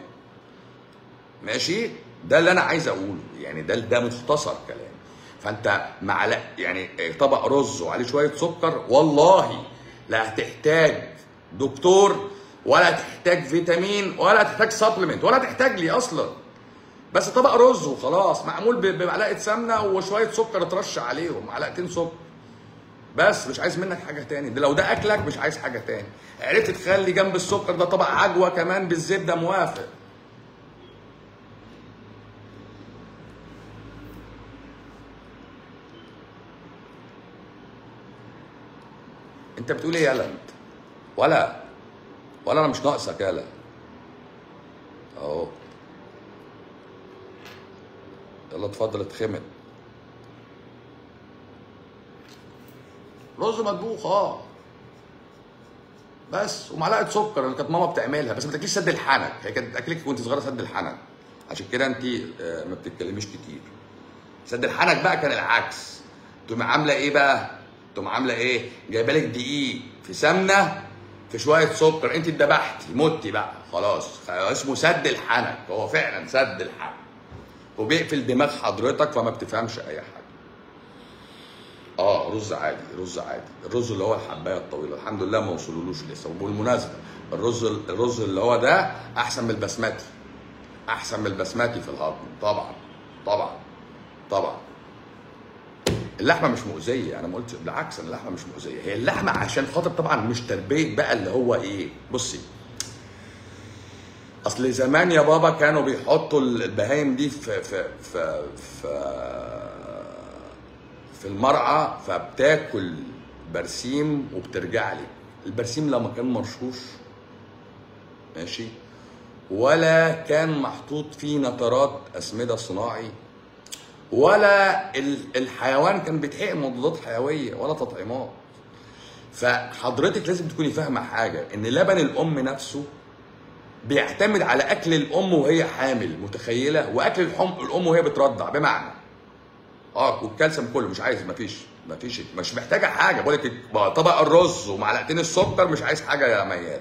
ماشي ده اللي انا عايز اقوله يعني ده ده مختصر كلام فانت معلق يعني طبق رز وعليه شويه سكر والله لا هتحتاج دكتور ولا تحتاج فيتامين ولا تحتاج سبلمنت ولا تحتاج لي اصلا بس طبق رز وخلاص معمول ب- بمعلقه سمنه وشويه سكر اترش عليهم معلقتين سكر بس مش عايز منك حاجه تاني ده لو ده اكلك مش عايز حاجه تاني عرفت تخلي جنب السكر ده طبق عجوه كمان بالزبده موافق انت بتقول ايه يالا انت ولا ولا انا مش ناقصك يالا اهو يلا اتفضل اتخمد رز مطبوخ اه بس ومعلقه سكر اللي كانت ماما بتعملها بس ما تاكليش سد الحنك هي كانت بتاكلك وانت صغيره سد الحنك عشان كده انت آه، ما بتتكلميش كتير سد الحنك بقى كان العكس تقوم عامله ايه بقى تقوم عامله ايه جايبه لك دقيق في سمنه في شويه سكر انت اتذبحتي متي بقى خلاص اسمه سد الحنك هو فعلا سد الحنك وبيقفل دماغ حضرتك فما بتفهمش اي حاجه اه رز عادي رز عادي الرز اللي هو الحبايه الطويله الحمد لله ما وصلولوش لسه وبالمناسبه الرز الرز اللي هو ده احسن من البسمتي احسن من البسمتي في الهضم طبعا طبعا طبعا اللحمه مش مؤذيه انا ما قلت بالعكس ان اللحمه مش مؤذيه هي اللحمه عشان خاطر طبعا مش تربيه بقى اللي هو ايه بصي اصل زمان يا بابا كانوا بيحطوا البهايم دي في في في في, في المرعى فبتاكل برسيم وبترجع لي البرسيم لما كان مرشوش ماشي ولا كان محطوط فيه نترات اسمده صناعي ولا ال- الحيوان كان بيتحقن مضادات حيويه ولا تطعيمات فحضرتك لازم تكوني فاهمه حاجه ان لبن الام نفسه بيعتمد على اكل الام وهي حامل متخيله واكل الحم الام وهي بترضع بمعنى اه والكالسيوم كله مش عايز مفيش مفيش مش محتاجه حاجه بقول لك طبق الرز ومعلقتين السكر مش عايز حاجه يا مياد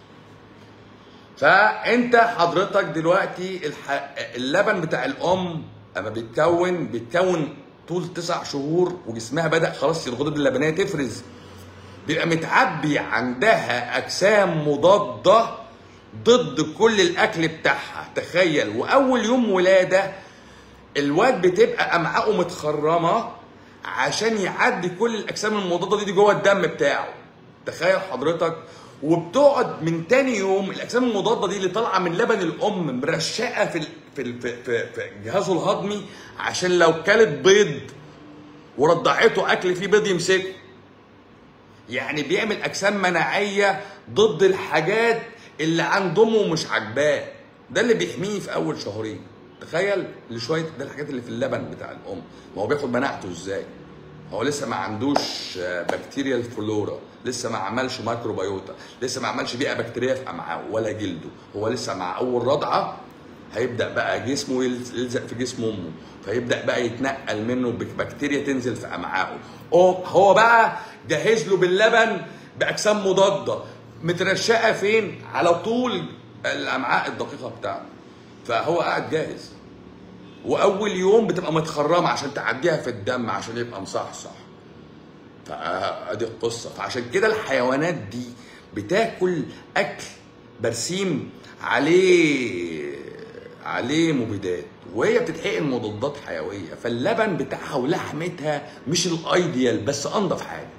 فانت حضرتك دلوقتي الح... اللبن بتاع الام اما بيتكون بيتكون طول تسع شهور وجسمها بدا خلاص الغدد اللبنيه تفرز بيبقى متعبي عندها اجسام مضاده ضد كل الاكل بتاعها تخيل واول يوم ولاده الواد بتبقى امعائه متخرمه عشان يعدي كل الاجسام المضاده دي, دي جوه الدم بتاعه تخيل حضرتك وبتقعد من تاني يوم الاجسام المضاده دي اللي طالعه من لبن الام مرشقه في ال- في ال- في في, في جهازه الهضمي عشان لو كلت بيض ورضعته اكل فيه بيض يمسكه يعني بيعمل اجسام مناعيه ضد الحاجات اللي عند امه مش عاجباه ده اللي بيحميه في اول شهرين تخيل لشويه ده الحاجات اللي في اللبن بتاع الام ما هو بياخد مناعته ازاي هو لسه ما عندوش بكتيريا فلورا لسه ما عملش مايكروبيوتا لسه ما عملش بيئه بكتيريه في امعائه ولا جلده هو لسه مع اول رضعه هيبدا بقى جسمه يلز- يلزق في جسم امه فيبدا بقى يتنقل منه بك- بكتيريا تنزل في امعائه هو هو بقى جهز له باللبن باجسام مضاده مترشقه فين على طول الامعاء الدقيقه بتاعته فهو قاعد جاهز واول يوم بتبقى متخرمه عشان تعديها في الدم عشان يبقى مصحصح فادي القصه فعشان كده الحيوانات دي بتاكل اكل برسيم عليه عليه مبيدات وهي بتتحقن مضادات حيويه فاللبن بتاعها ولحمتها مش الايديال بس انضف حاجه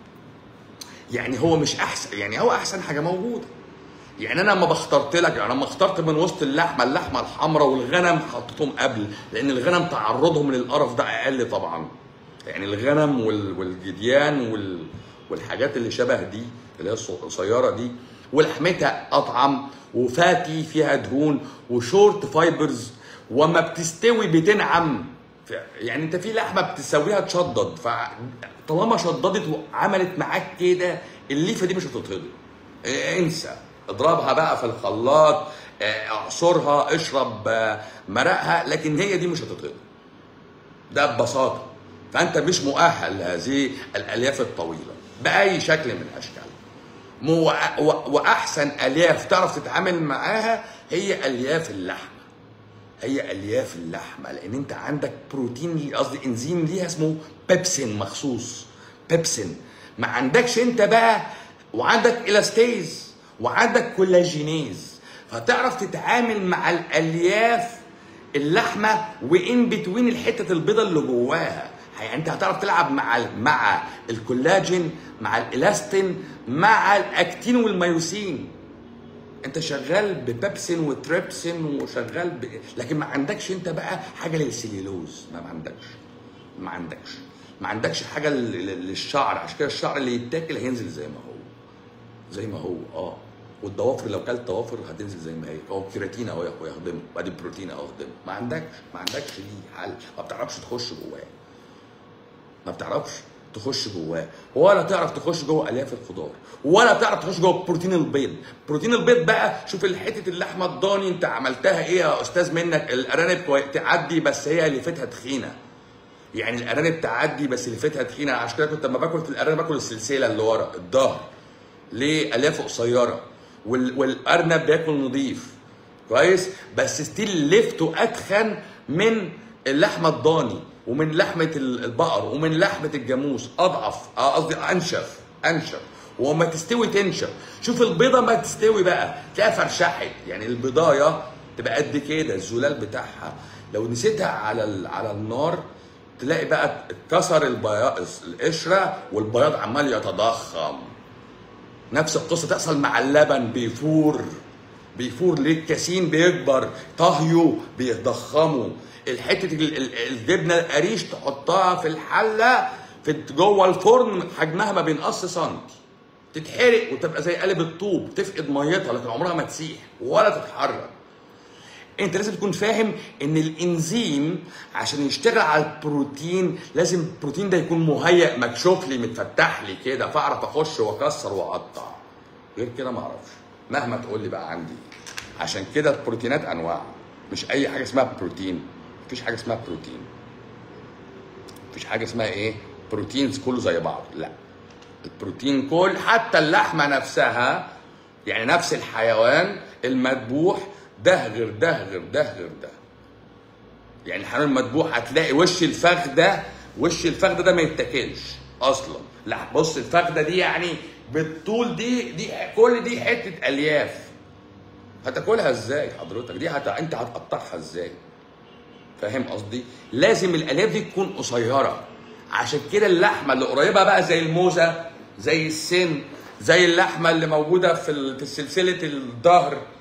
يعني هو مش احسن يعني هو احسن حاجه موجوده يعني انا لما بخترت لك يعني لما اخترت من وسط اللحمه اللحمه الحمراء والغنم حطيتهم قبل لان الغنم تعرضهم للقرف ده اقل طبعا يعني الغنم وال- والجديان وال والحاجات اللي شبه دي اللي هي الص- القصيره دي ولحمتها اطعم وفاتي فيها دهون وشورت فايبرز وما بتستوي بتنعم ف- يعني انت في لحمه بتسويها تشدد فطالما شددت وعملت معاك كده الليفه دي مش هتتهضم إيه، انسى اضربها بقى في الخلاط آه، اعصرها اشرب آه، مرقها لكن هي دي مش هتتهضم ده ببساطه فانت مش مؤهل لهذه الالياف الطويله باي شكل من الاشكال مو و- واحسن الياف تعرف تتعامل معاها هي الياف اللحمه هي الياف اللحمه لان انت عندك بروتين قصدي انزيم ليها اسمه بيبسين مخصوص بيبسين ما عندكش انت بقى وعندك الاستيز وعندك كولاجينيز فتعرف تتعامل مع الالياف اللحمه وان بتوين الحته البيضه اللي جواها يعني انت هتعرف تلعب مع ال- مع الكولاجين مع الالاستين مع الاكتين والميوسين انت شغال ببيبسين وتريبسين وشغال ب... لكن ما عندكش انت بقى حاجه للسليلوز ما ما عندكش ما عندكش ما عندكش حاجه لل- لل- للشعر عشان كده الشعر اللي يتاكل هينزل زي ما هو زي ما هو اه والضوافر لو كلت ضوافر هتنزل زي ما هي هو الكيراتين اهو يا اخويا يهضمه بعدين البروتين اهو يهضمه ما عندكش ما عندكش ليه حل ما بتعرفش تخش جواه ما بتعرفش تخش جواه ولا تعرف تخش جوه الياف الخضار ولا تعرف تخش جوه بروتين البيض بروتين البيض بقى شوف حته اللحمه الضاني انت عملتها ايه يا استاذ منك الارانب كوي- تعدي بس هي لفتها تخينه يعني الارانب تعدي بس لفتها تخينه عشان كده كنت لما باكل في الارانب باكل السلسله اللي ورا الظهر ليه الياف قصيره وال... والارنب بياكل نظيف كويس بس ستيل لفته اتخن من اللحمه الضاني ومن لحمه ال- البقر ومن لحمه الجاموس اضعف آه، قصدي انشف انشف وما تستوي تنشف شوف البيضه ما تستوي بقى تلاقيها فرشحت يعني البضايه تبقى قد كده الزلال بتاعها لو نسيتها على ال... على النار تلاقي بقى اتكسر البياض القشره والبياض عمال يتضخم نفس القصه تحصل مع اللبن بيفور بيفور ليه الكاسين بيكبر طهيه بيضخمه الحته ال- ال- الجبنه القريش تحطها في الحله في جوه الفرن حجمها ما بينقص سنتي تتحرق وتبقى زي قالب الطوب تفقد ميتها لكن عمرها ما تسيح ولا تتحرك انت لازم تكون فاهم ان الانزيم عشان يشتغل على البروتين لازم البروتين ده يكون مهيئ مكشوف لي متفتح لي كده فاعرف اخش واكسر واقطع غير كده ما اعرفش مهما تقول لي بقى عندي عشان كده البروتينات انواع مش اي حاجه اسمها بروتين مفيش حاجه اسمها بروتين مفيش حاجه اسمها ايه بروتينز كله زي بعض لا البروتين كل حتى اللحمه نفسها يعني نفس الحيوان المذبوح ده غير ده غير ده غير ده يعني الحيوان المذبوح هتلاقي وش الفخ ده وش الفخ ده ما يتاكلش اصلا لا بص الفخده دي يعني بالطول دي دي كل دي حته الياف هتاكلها ازاي حضرتك دي هت... انت هتقطعها ازاي فاهم قصدي لازم الالياف دي تكون قصيره عشان كده اللحمه اللي قريبه بقى زي الموزه زي السن زي اللحمه اللي موجوده في ال- في سلسله الظهر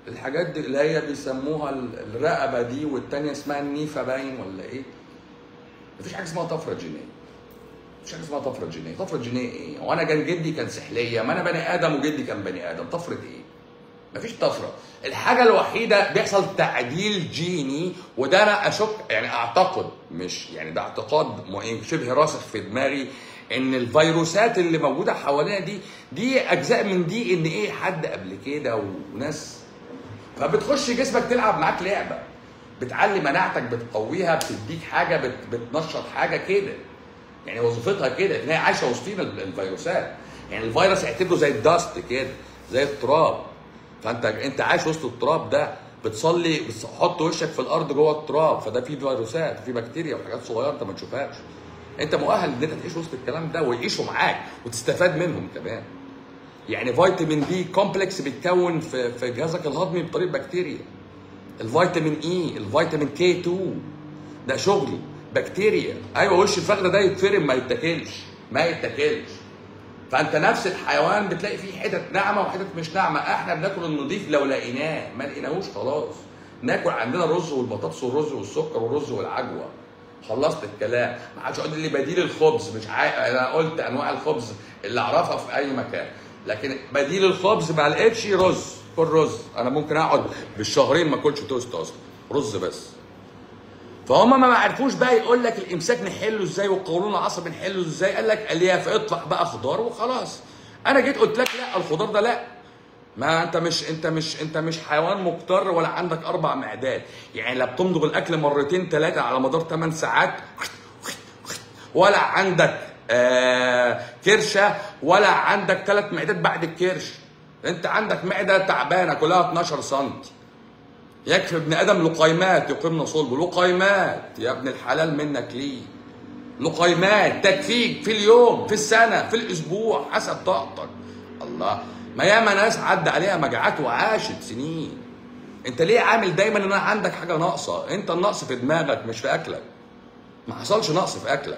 الحاجات دي اللي هي بيسموها ال- الرقبه دي والتانيه اسمها النيفه باين ولا ايه مفيش حاجه اسمها طفره جينيه مفيش حاجه اسمها طفره جينيه طفره جينيه ايه هو انا كان جدي كان سحليه ما انا بني ادم وجدي كان بني ادم طفره ايه مفيش طفره الحاجه الوحيده بيحصل تعديل جيني وده انا اشك يعني اعتقد مش يعني ده اعتقاد م- شبه راسخ في دماغي ان الفيروسات اللي موجوده حوالينا دي دي اجزاء من دي ان ايه حد قبل كده وناس فبتخش جسمك تلعب معاك لعبه بتعلي مناعتك بتقويها بتديك حاجه بت بتنشط حاجه كده يعني وظيفتها كده ان هي عايشه وسطينا ال- الفيروسات يعني الفيروس اعتبره زي الدست كده زي التراب فانت انت عايش وسط التراب ده بتصلي بتحط وشك في الارض جوه التراب فده فيه فيروسات وفيه بكتيريا وحاجات صغيره انت ما تشوفهاش انت مؤهل ان انت تعيش وسط الكلام ده ويعيشوا معاك وتستفاد منهم كمان يعني فيتامين بي كومبلكس بيتكون في في جهازك الهضمي بطريقه بكتيريا الفيتامين اي الفيتامين كي 2 ده شغلي بكتيريا ايوه وش الفخده ده يتفرم ما يتاكلش ما يتاكلش فانت نفس الحيوان بتلاقي فيه حتت ناعمه وحتت مش ناعمه احنا بناكل النظيف لو لقيناه ما لقيناهوش خلاص ناكل عندنا الرز والبطاطس والرز والسكر والرز والعجوه خلصت الكلام ما حدش يقول لي بديل الخبز مش عاي... انا قلت انواع الخبز اللي اعرفها في اي مكان لكن بديل الخبز ما لقيتش رز كل رز انا ممكن اقعد بالشهرين ما اكلش توست اصلا رز بس فهم ما عرفوش بقى يقول لك الامساك نحله ازاي والقولون العصبي نحله ازاي قال لك الياف اطلع بقى خضار وخلاص انا جيت قلت لك لا الخضار ده لا ما انت مش انت مش انت مش حيوان مضطر ولا عندك اربع معدات يعني لا بتمضغ الاكل مرتين ثلاثه على مدار 8 ساعات ولا عندك آه كرشه ولا عندك ثلاث معدات بعد الكرش انت عندك معده تعبانه كلها 12 سم يكفي ابن ادم لقيمات يقيمن صلبه لقيمات يا ابن الحلال منك ليه لقيمات تكفيك في اليوم في السنه في الاسبوع حسب طاقتك الله ما ياما ناس عدى عليها مجاعات وعاشت سنين انت ليه عامل دايما ان انا عندك حاجه ناقصه انت النقص في دماغك مش في اكلك ما حصلش نقص في اكلك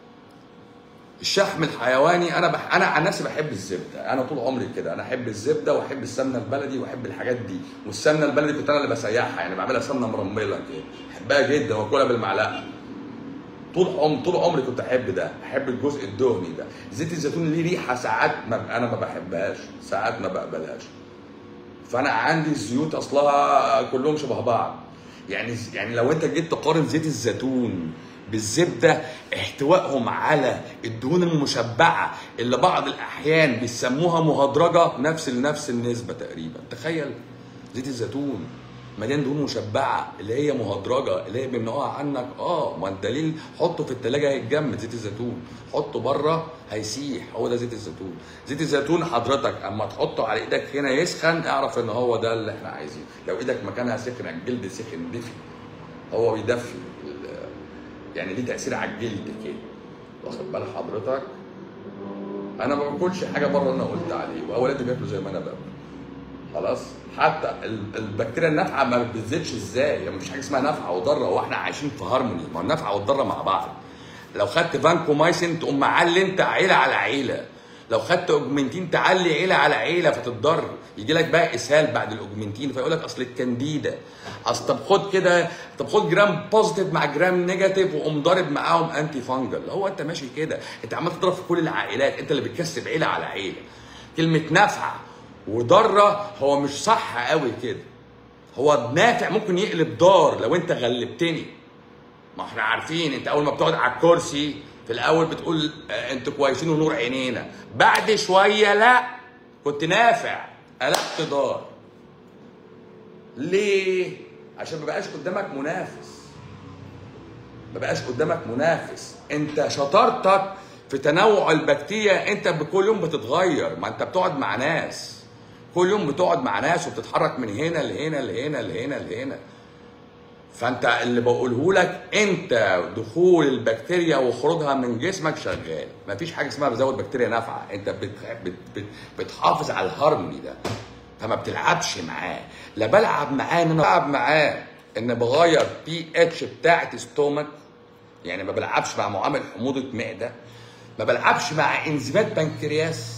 الشحم الحيواني انا بح... انا عن نفسي بحب الزبده انا طول عمري كده انا احب الزبده واحب السمنه البلدي واحب الحاجات دي والسمنه البلدي كنت انا اللي بسيحها يعني بعملها سمنه مرمله كده بحبها جدا واكلها بالمعلقه طول عمري طول عمري كنت احب ده احب الجزء الدهني ده زيت الزيتون ليه ريحه ساعات ما انا ما بحبهاش ساعات ما بقبلهاش فانا عندي الزيوت اصلها كلهم شبه بعض يعني يعني لو انت جيت تقارن زيت الزيتون بالزبده احتوائهم على الدهون المشبعه اللي بعض الاحيان بيسموها مهدرجه نفس نفس النسبه تقريبا تخيل زيت الزيتون مليان دهون مشبعه اللي هي مهدرجه اللي هي بيمنعوها عنك اه ما الدليل حطه في التلاجة هيتجمد زيت الزيتون حطه بره هيسيح هو ده زيت الزيتون زيت الزيتون حضرتك اما تحطه على ايدك هنا يسخن اعرف ان هو ده اللي احنا عايزينه لو ايدك مكانها سخن الجلد سخن دفي هو بيدفي ال- يعني ليه تاثير على الجلد كده واخد بال حضرتك انا ما باكلش حاجه بره اللي انا قلت عليه واولادي بياكلوا زي ما انا باكل خلاص حتى ال- البكتيريا النافعه ما بتزيدش ازاي يعني مفيش حاجه اسمها نافعه وضاره واحنا عايشين في هارموني ما هو النافعه والضاره مع بعض لو خدت فانكومايسين تقوم معلي انت عيله على عيله لو خدت اوجمنتين تعلي عيله على عيله فتتضر يجي لك بقى اسهال بعد الاوجمنتين فيقول لك اصل الكانديدا اصل طب خد كده طب خد جرام بوزيتيف مع جرام نيجاتيف وقوم ضارب معاهم انتي فانجل هو انت ماشي كده انت عمال تضرب في كل العائلات انت اللي بتكسب عيله على عيله كلمه نافعه وضاره هو مش صح قوي كده هو نافع ممكن يقلب ضار لو انت غلبتني ما احنا عارفين انت اول ما بتقعد على الكرسي في الاول بتقول اه انتوا كويسين ونور عينينا بعد شويه لا كنت نافع قلبت ضار ليه عشان ما بقاش قدامك منافس ما بقاش قدامك منافس انت شطارتك في تنوع البكتيريا انت بكل يوم بتتغير ما انت بتقعد مع ناس كل يوم بتقعد مع ناس وبتتحرك من هنا لهنا لهنا لهنا لهنا فانت اللي بقوله لك انت دخول البكتيريا وخروجها من جسمك شغال مفيش حاجه اسمها بزود بكتيريا نافعه انت بت بت بت بتحافظ على الهارموني ده فما بتلعبش معاه لا بلعب معاه ان انا بلعب معاه ان بغير بي اتش بتاعت ستومك يعني ما بلعبش مع معامل حموضه معده ما بلعبش مع انزيمات بنكرياس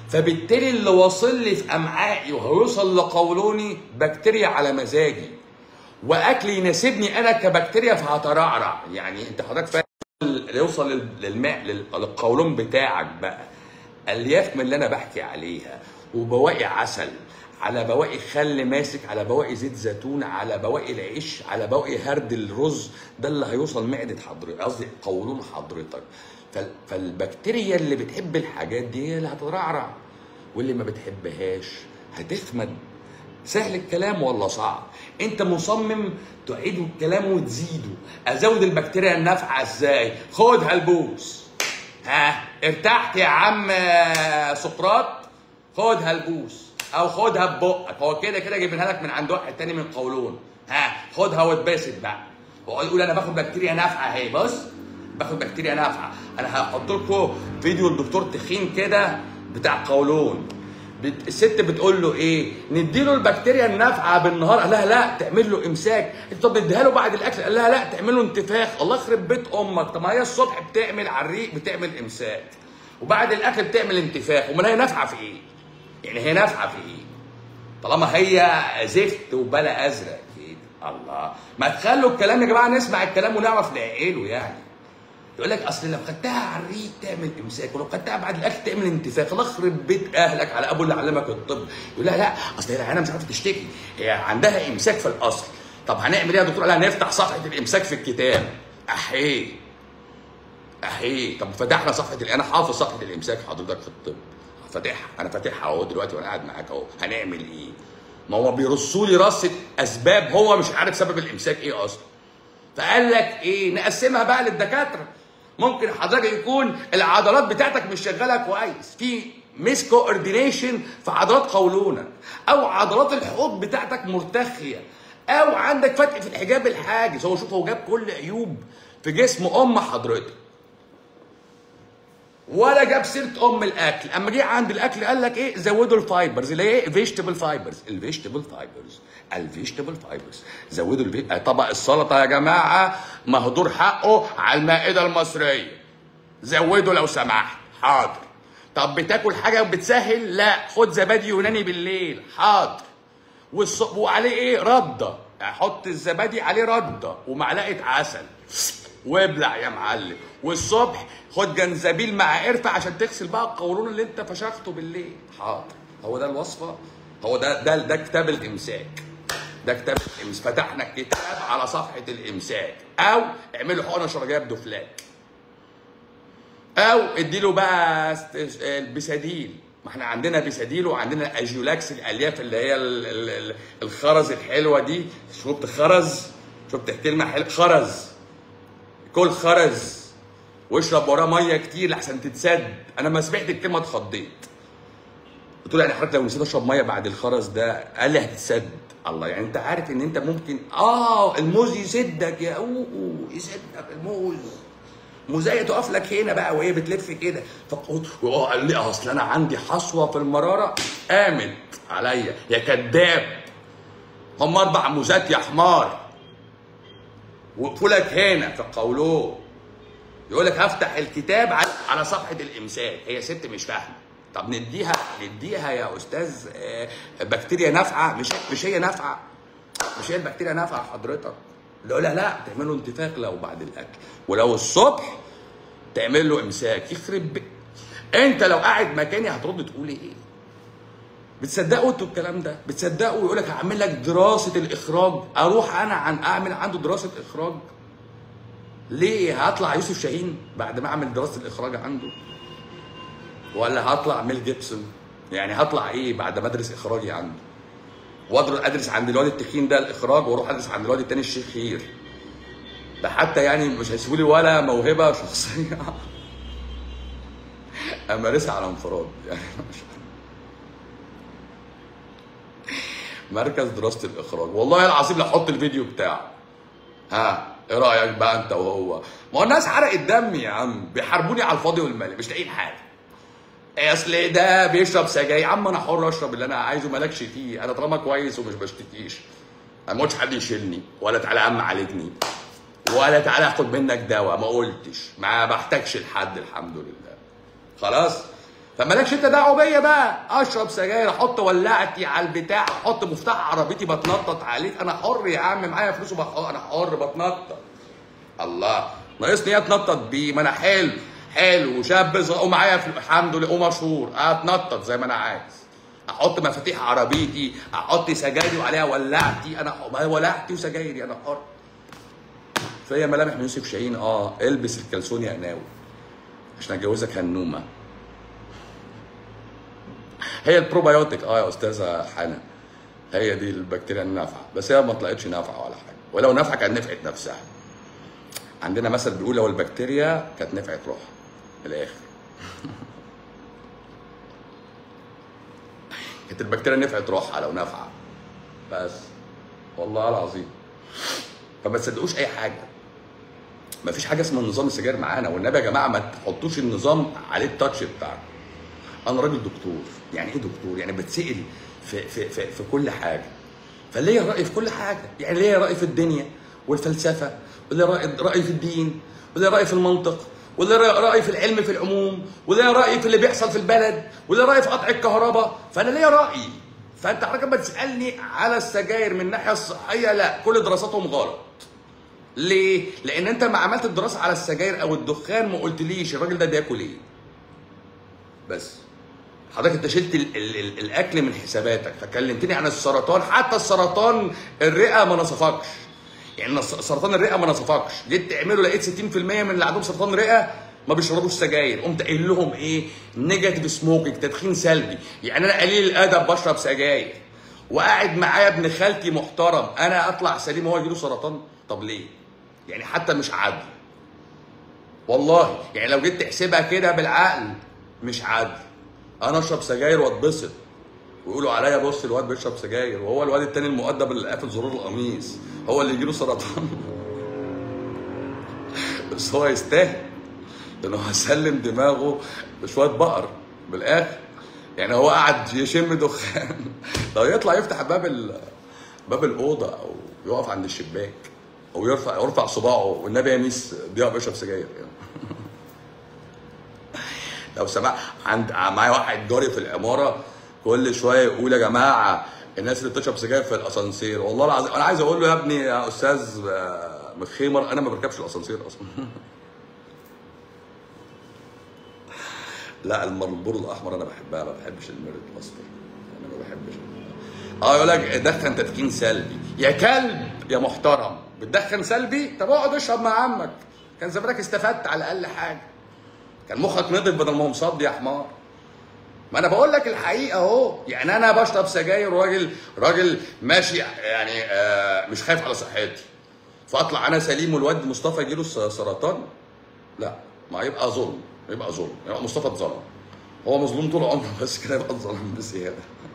فبالتالي اللي واصل لي في امعائي وهيوصل لقولوني بكتيريا على مزاجي واكل يناسبني انا كبكتيريا فهترعرع يعني انت حضرتك فاهم اللي يوصل لل- للماء لل- للقولون بتاعك بقى الياف من اللي انا بحكي عليها وبواقي عسل على بواقي خل ماسك على بواقي زيت زيتون على بواقي العيش على بواقي هرد الرز ده اللي هيوصل معده حضرتك قصدي قولون حضرتك فال- فالبكتيريا اللي بتحب الحاجات دي هي اللي هترعرع واللي ما بتحبهاش هتخمد سهل الكلام ولا صعب انت مصمم تعيد الكلام وتزيده ازود البكتيريا النافعه ازاي خد هلبوس ها ارتحت يا عم سقراط خد هلبوس او خدها ببقك هو كده كده جايبينها لك من عند واحد تاني من قولون ها خدها واتبسط بقى وقعد يقول انا باخد بكتيريا نافعه اهي بص باخد بكتيريا نافعه انا هحط لكم فيديو الدكتور تخين كده بتاع قولون بت... الست بتقول له ايه نديله البكتيريا النافعه بالنهار قال لها لا تعمل له امساك انت طب نديها له بعد الاكل قال لها لا تعمل له انتفاخ الله يخرب بيت امك طب ما هي الصبح بتعمل على الريق بتعمل امساك وبعد الاكل بتعمل انتفاخ امال هي نافعه في ايه يعني هي نافعه في ايه طالما هي زفت وبلا ازرق كده الله ما تخلوا الكلام يا جماعه نسمع الكلام ونعرف نعقله يعني يقول لك اصل لو خدتها على الريق تعمل امساك ولو خدتها بعد الاكل تعمل انتفاخ الله يخرب بيت اهلك على ابو اللي علمك الطب يقول لها لا اصل هي العيانه مش عارفه تشتكي هي عندها امساك في الاصل طب هنعمل ايه يا دكتور؟ قال لها نفتح صفحه الامساك في الكتاب احيه احيه طب فتحنا صفحه ال- انا حافظ صفحه الامساك حضرتك في الطب فاتحها انا فاتحها اهو دلوقتي وانا قاعد معاك اهو هنعمل ايه؟ ما هو بيرصوا لي رصه اسباب هو مش عارف سبب الامساك ايه اصلا فقال لك ايه نقسمها بقى للدكاتره ممكن حضرتك يكون العضلات بتاعتك مش شغاله كويس في ميس كوردينيشن في عضلات قولونك او عضلات الحوض بتاعتك مرتخيه او عندك فتق في الحجاب الحاجز هو شوف هو جاب كل عيوب في جسم ام حضرتك ولا جاب سيره ام الاكل اما جه عند الاكل قال لك ايه زودوا الفايبرز اللي هي ايه فيجيتابل فايبرز الفيجيتابل فايبرز الفيجيتابل فايبرز زودوا الفي... طبق السلطه يا جماعه مهدور حقه على المائده المصريه زودوا لو سمحت حاضر طب بتاكل حاجه وبتسهل لا خد زبادي يوناني بالليل حاضر والص... وعليه ايه رده يعني حط الزبادي عليه رده ومعلقه عسل وابلع يا معلم والصبح خد جنزبيل مع قرفه عشان تغسل بقى القولون اللي انت فشخته بالليل حاضر هو ده الوصفه هو ده ده ده كتاب الامساك ده كتاب الامساك فتحنا الكتاب على صفحه الامساك او اعملوا حقنه شرجيه بدوفلاك او اديله بقى است- البساديل ما احنا عندنا بيساديل وعندنا اجيولاكس الالياف اللي هي ال- ال- ال- الخرز الحلوه دي شربت خرز شربت كلمه حلوه خرز كل خرز واشرب وراه ميه كتير لحسن تتسد انا ما سمعت الكلمه اتخضيت قلت له يعني حضرتك لو نسيت اشرب ميه بعد الخرز ده قال لي هتتسد الله يعني انت عارف ان انت ممكن اه الموز يسدك يا اوه يسدك الموز موزايه تقف لك هنا بقى وهي بتلف كده فقلت وهو قال لي اصل انا عندي حصوه في المراره قامت عليا يا كذاب هم اربع موزات يا حمار وقفولك هنا في القولون يقول لك هفتح الكتاب على- على صفحه الامساك هي ست مش فاهمه طب نديها نديها يا استاذ آه، بكتيريا نافعه مش مش هي نافعه مش هي البكتيريا نافعه حضرتك يقول لها لا تعمل له انتفاخ لو بعد الاكل ولو الصبح تعمل له امساك يخرب بي- انت لو قاعد مكاني هترد تقول ايه بتصدقوا انتوا الكلام ده بتصدقوا يقول لك هعمل لك دراسه الاخراج اروح انا عن اعمل عنده دراسه اخراج ليه هطلع يوسف شاهين بعد ما اعمل دراسه الاخراج عنده ولا هطلع ميل جيبسون يعني هطلع ايه بعد ما ادرس اخراجي عنده وادرس ادرس عند الواد التخين ده الاخراج واروح ادرس عند الواد التاني الشيخ خير ده حتى يعني مش هيسيبوا لي ولا موهبه شخصيه امارسها على انفراد يعني مش مركز دراسه الاخراج والله العظيم لا احط الفيديو بتاعه ها ايه رايك بقى انت وهو ما هو الناس حرقت دمي يا عم بيحاربوني على الفاضي والملي مش لاقيين حاجه إيه اصل ده بيشرب سجاير يا عم انا حر اشرب اللي انا عايزه مالكش فيه انا طالما كويس ومش بشتكيش ما قلتش حد يشيلني ولا تعالى يا عم عالجني ولا تعالى اخد منك دواء ما قلتش ما بحتاجش لحد الحمد لله خلاص فمالكش انت دعوه بيا بقى اشرب سجاير احط ولعتي على البتاع احط مفتاح عربيتي بتنطط عليك انا حر يا عم معايا فلوس وبح- انا حر بتنطط الله ناقصني ايه اتنطط بيه ما انا حلو حلو وشاب صغير ومعايا في الحمد لله ومشهور اتنطط زي ما انا عايز احط مفاتيح عربيتي احط سجايري وعليها ولعتي انا ما هي ولعتي وسجايري انا حر فهي ملامح من يوسف شاهين اه البس الكلسون يا قناوي عشان اتجوزك هنومه هي البروبايوتيك اه يا استاذه حنا هي دي البكتيريا النافعه بس هي ما طلعتش نافعه ولا حاجه ولو نافعه كانت نفعت نفسها عندنا مثل بيقول لو البكتيريا كانت نفعت روحها من الاخر كانت البكتيريا نفعت روحها لو نافعه بس والله العظيم فما تصدقوش اي حاجه ما فيش حاجه اسمها نظام السجاير معانا والنبي يا جماعه ما تحطوش النظام عليه التاتش بتاعك انا راجل دكتور يعني ايه دكتور يعني بتسال في في في, في كل حاجه فليا راي في كل حاجه يعني ليا راي في الدنيا والفلسفه وليا راي راي في الدين وليا راي في المنطق وليا راي في العلم في العموم وليا راي في اللي بيحصل في البلد وليا راي في قطع الكهرباء فانا ليا راي فانت حضرتك بتسالني على السجاير من الناحيه الصحيه لا كل دراساتهم غلط ليه؟ لان انت ما عملت الدراسه على السجاير او الدخان ما قلتليش الراجل ده بياكل ايه بس حضرتك انت شلت ال ال ال الاكل من حساباتك فكلمتني عن السرطان حتى السرطان الرئه ما نصفكش يعني الس- سرطان الرئه ما نصفكش جيت تعمله لقيت 60% من اللي عندهم سرطان رئه ما بيشربوش سجاير قمت قايل لهم ايه نيجاتيف سموكينج تدخين سلبي يعني انا قليل الادب بشرب سجاير وقاعد معايا ابن خالتي محترم انا اطلع سليم وهو يجيله سرطان طب ليه يعني حتى مش عدل والله يعني لو جيت تحسبها كده بالعقل مش عدل انا اشرب سجاير واتبسط ويقولوا عليا بص الواد بيشرب سجاير وهو الواد التاني المؤدب اللي قافل زرار القميص هو اللي يجيله سرطان بس هو يستاهل لانه هسلم دماغه بشويه بقر بالاخر يعني هو قاعد يشم دخان لو يطلع يفتح باب ال... باب الاوضه او يقف عند الشباك او يرفع يرفع صباعه والنبي يا ميس ضياء بيشرب سجاير يعني. لو سمع عند معايا واحد جاري في العماره كل شويه يقول يا جماعه الناس اللي بتشرب سجاير في الاسانسير والله العظيم انا عايز اقول له يا ابني يا استاذ آه، مخيمر انا ما بركبش الاسانسير اصلا لا المربور الاحمر انا بحبها ما بحبش المرد الاصفر انا ما بحبش اه يقول لك دخن تدخين سلبي يا كلب يا محترم بتدخن سلبي طب اقعد اشرب مع عمك كان زمانك استفدت على الاقل حاجه كان مخك نضف بدل ما هو مصدي يا حمار ما انا بقول لك الحقيقه اهو يعني انا بشرب سجاير وراجل راجل ماشي يعني آه مش خايف على صحتي فاطلع انا سليم والواد مصطفى يجيله س- سرطان لا ما يبقى ظلم يبقى ظلم يبقى مصطفى اتظلم هو مظلوم طول عمره بس كده يبقى اتظلم بزياده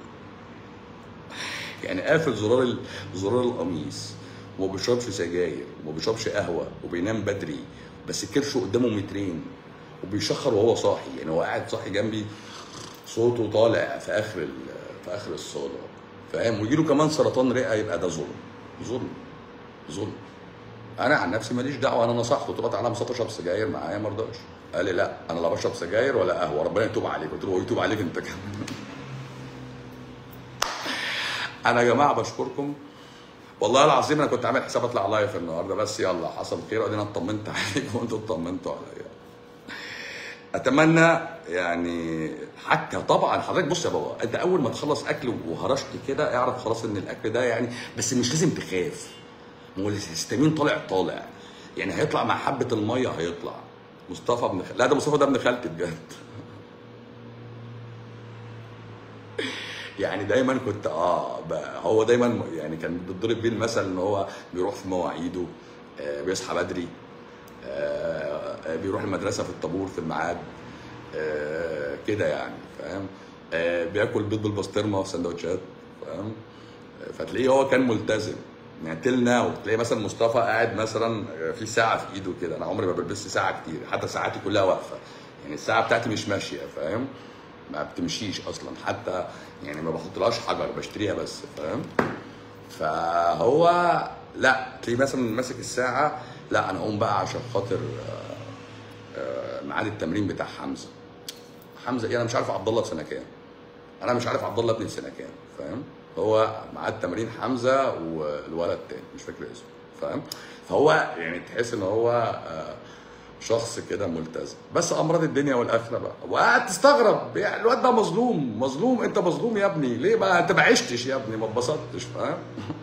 يعني قافل زرار ال- زرار القميص وما بيشربش سجاير وما بيشربش قهوه وبينام بدري بس كرشه قدامه مترين وبيشخر وهو صاحي يعني هو قاعد صاحي جنبي صوته طالع في اخر ال- في اخر الصاله فاهم ويجي له كمان سرطان رئه يبقى ده ظلم ظلم ظلم انا عن نفسي ماليش دعوه انا نصحته قلت له تعالى مصطفى اشرب سجاير معايا ما رضاش قال لي لا انا لا بشرب سجاير ولا قهوه ربنا يتوب عليك قلت له هو يتوب عليك انت كمان انا يا جماعه بشكركم والله العظيم انا كنت عامل حساب اطلع لايف النهارده بس يلا حصل خير وادينا اطمنت عليكم وانتوا اطمنتوا عليا اتمنى يعني حتى طبعا حضرتك بص يا بابا انت اول ما تخلص اكل وهرشت كده اعرف خلاص ان الاكل ده يعني بس مش لازم تخاف ما هو الهستامين طالع طالع يعني هيطلع مع حبه الميه هيطلع مصطفى ابن خ... لا ده مصطفى ده ابن خالتي بجد يعني دايما كنت اه ب- هو دايما يعني كان بيتضرب بيه المثل ان هو بيروح في مواعيده آه بيصحى بدري آه آه، بيروح المدرسه في الطابور في الميعاد آه كده يعني فاهم آه بياكل بيض بالبسطرمه وسندوتشات فاهم آه، فتلاقيه هو كان ملتزم يعني تيل ناو تلاقي مثلا مصطفى قاعد مثلا في ساعه في ايده كده انا عمري ما بلبس ساعه كتير حتى ساعاتي كلها واقفه يعني الساعه بتاعتي مش ماشيه فاهم ما بتمشيش اصلا حتى يعني ما بحطلهاش حجر بشتريها بس فاهم فهو لا تلاقيه مثلا ماسك الساعه لا انا اقوم بقى عشان خاطر آه، آه، ميعاد التمرين بتاع حمزه حمزه ايه انا مش عارف عبد الله في سنه كام انا مش عارف عبد الله ابني في سنه كام فاهم هو معاه التمرين حمزه والولد التاني مش فاكر اسمه فاهم فهو يعني تحس ان هو آه، شخص كده ملتزم بس امراض الدنيا والاخره بقى وقاعد تستغرب يعني الواد ده مظلوم مظلوم انت مظلوم يا ابني ليه بقى انت ما عشتش يا ابني ما اتبسطتش فاهم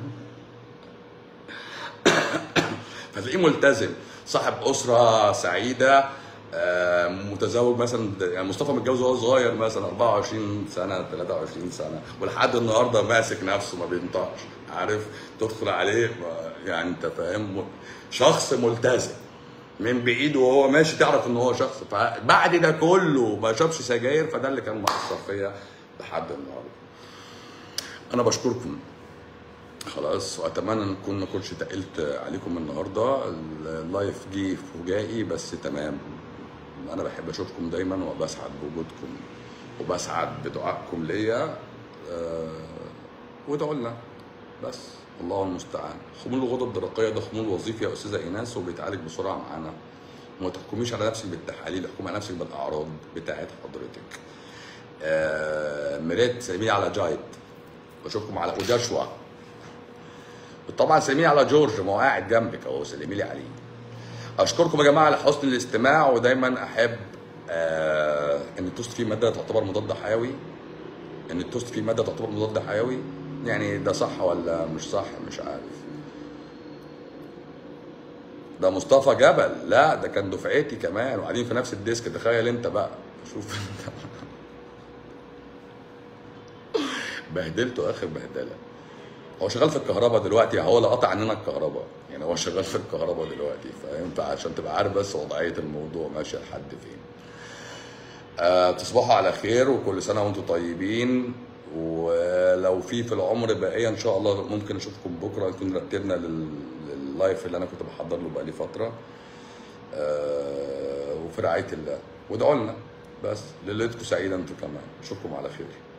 فتلاقيه ملتزم صاحب اسره سعيده آه، متزوج مثلا يعني مصطفى متجوز وهو صغير مثلا 24 سنه 23 سنه ولحد النهارده ماسك نفسه ما بينطقش عارف تدخل عليه ما- يعني انت فاهم شخص ملتزم من بعيد وهو ماشي تعرف ان هو شخص فبعد ده كله ما شربش سجاير فده اللي كان مأثر فيا لحد النهارده انا بشكركم خلاص واتمنى ان اكون ما كنتش تقلت عليكم النهارده اللايف جه فجائي بس تمام انا بحب اشوفكم دايما وبسعد بوجودكم وبسعد بدعائكم ليا آه، وادعوا لنا بس الله المستعان خمول الغدد الدرقيه ده خمول وظيفي يا استاذه ايناس وبيتعالج بسرعه معانا وما تحكميش على نفسك بالتحاليل احكمي على نفسك بالاعراض بتاعت حضرتك آه مريت سلمي على جايد بشوفكم على وجاشوا طبعا سلمي على جورج ما هو قاعد جنبك اهو سلمي لي عليه اشكركم يا جماعه على حسن الاستماع ودايما احب آه ان التوست فيه ماده تعتبر مضاد حيوي ان التوست فيه ماده تعتبر مضاد حيوي يعني ده صح ولا مش صح مش عارف ده مصطفى جبل لا ده كان دفعتي كمان وقاعدين في نفس الديسك تخيل انت بقى شوف انت بهدلته اخر بهدله هو شغال في الكهرباء دلوقتي هو اللي قطع عننا الكهرباء يعني هو شغال في الكهرباء دلوقتي فاهم فعشان تبقى عارف بس وضعيه الموضوع ماشيه لحد فين آه تصبحوا على خير وكل سنه وانتم طيبين ولو في في العمر بقيه ان شاء الله ممكن اشوفكم بكره نكون رتبنا لل- لللايف اللي انا كنت بحضر له بقالي فتره آه وفي رعايه الله وادعوا لنا بس ليلتكم سعيده انتم كمان اشوفكم على خير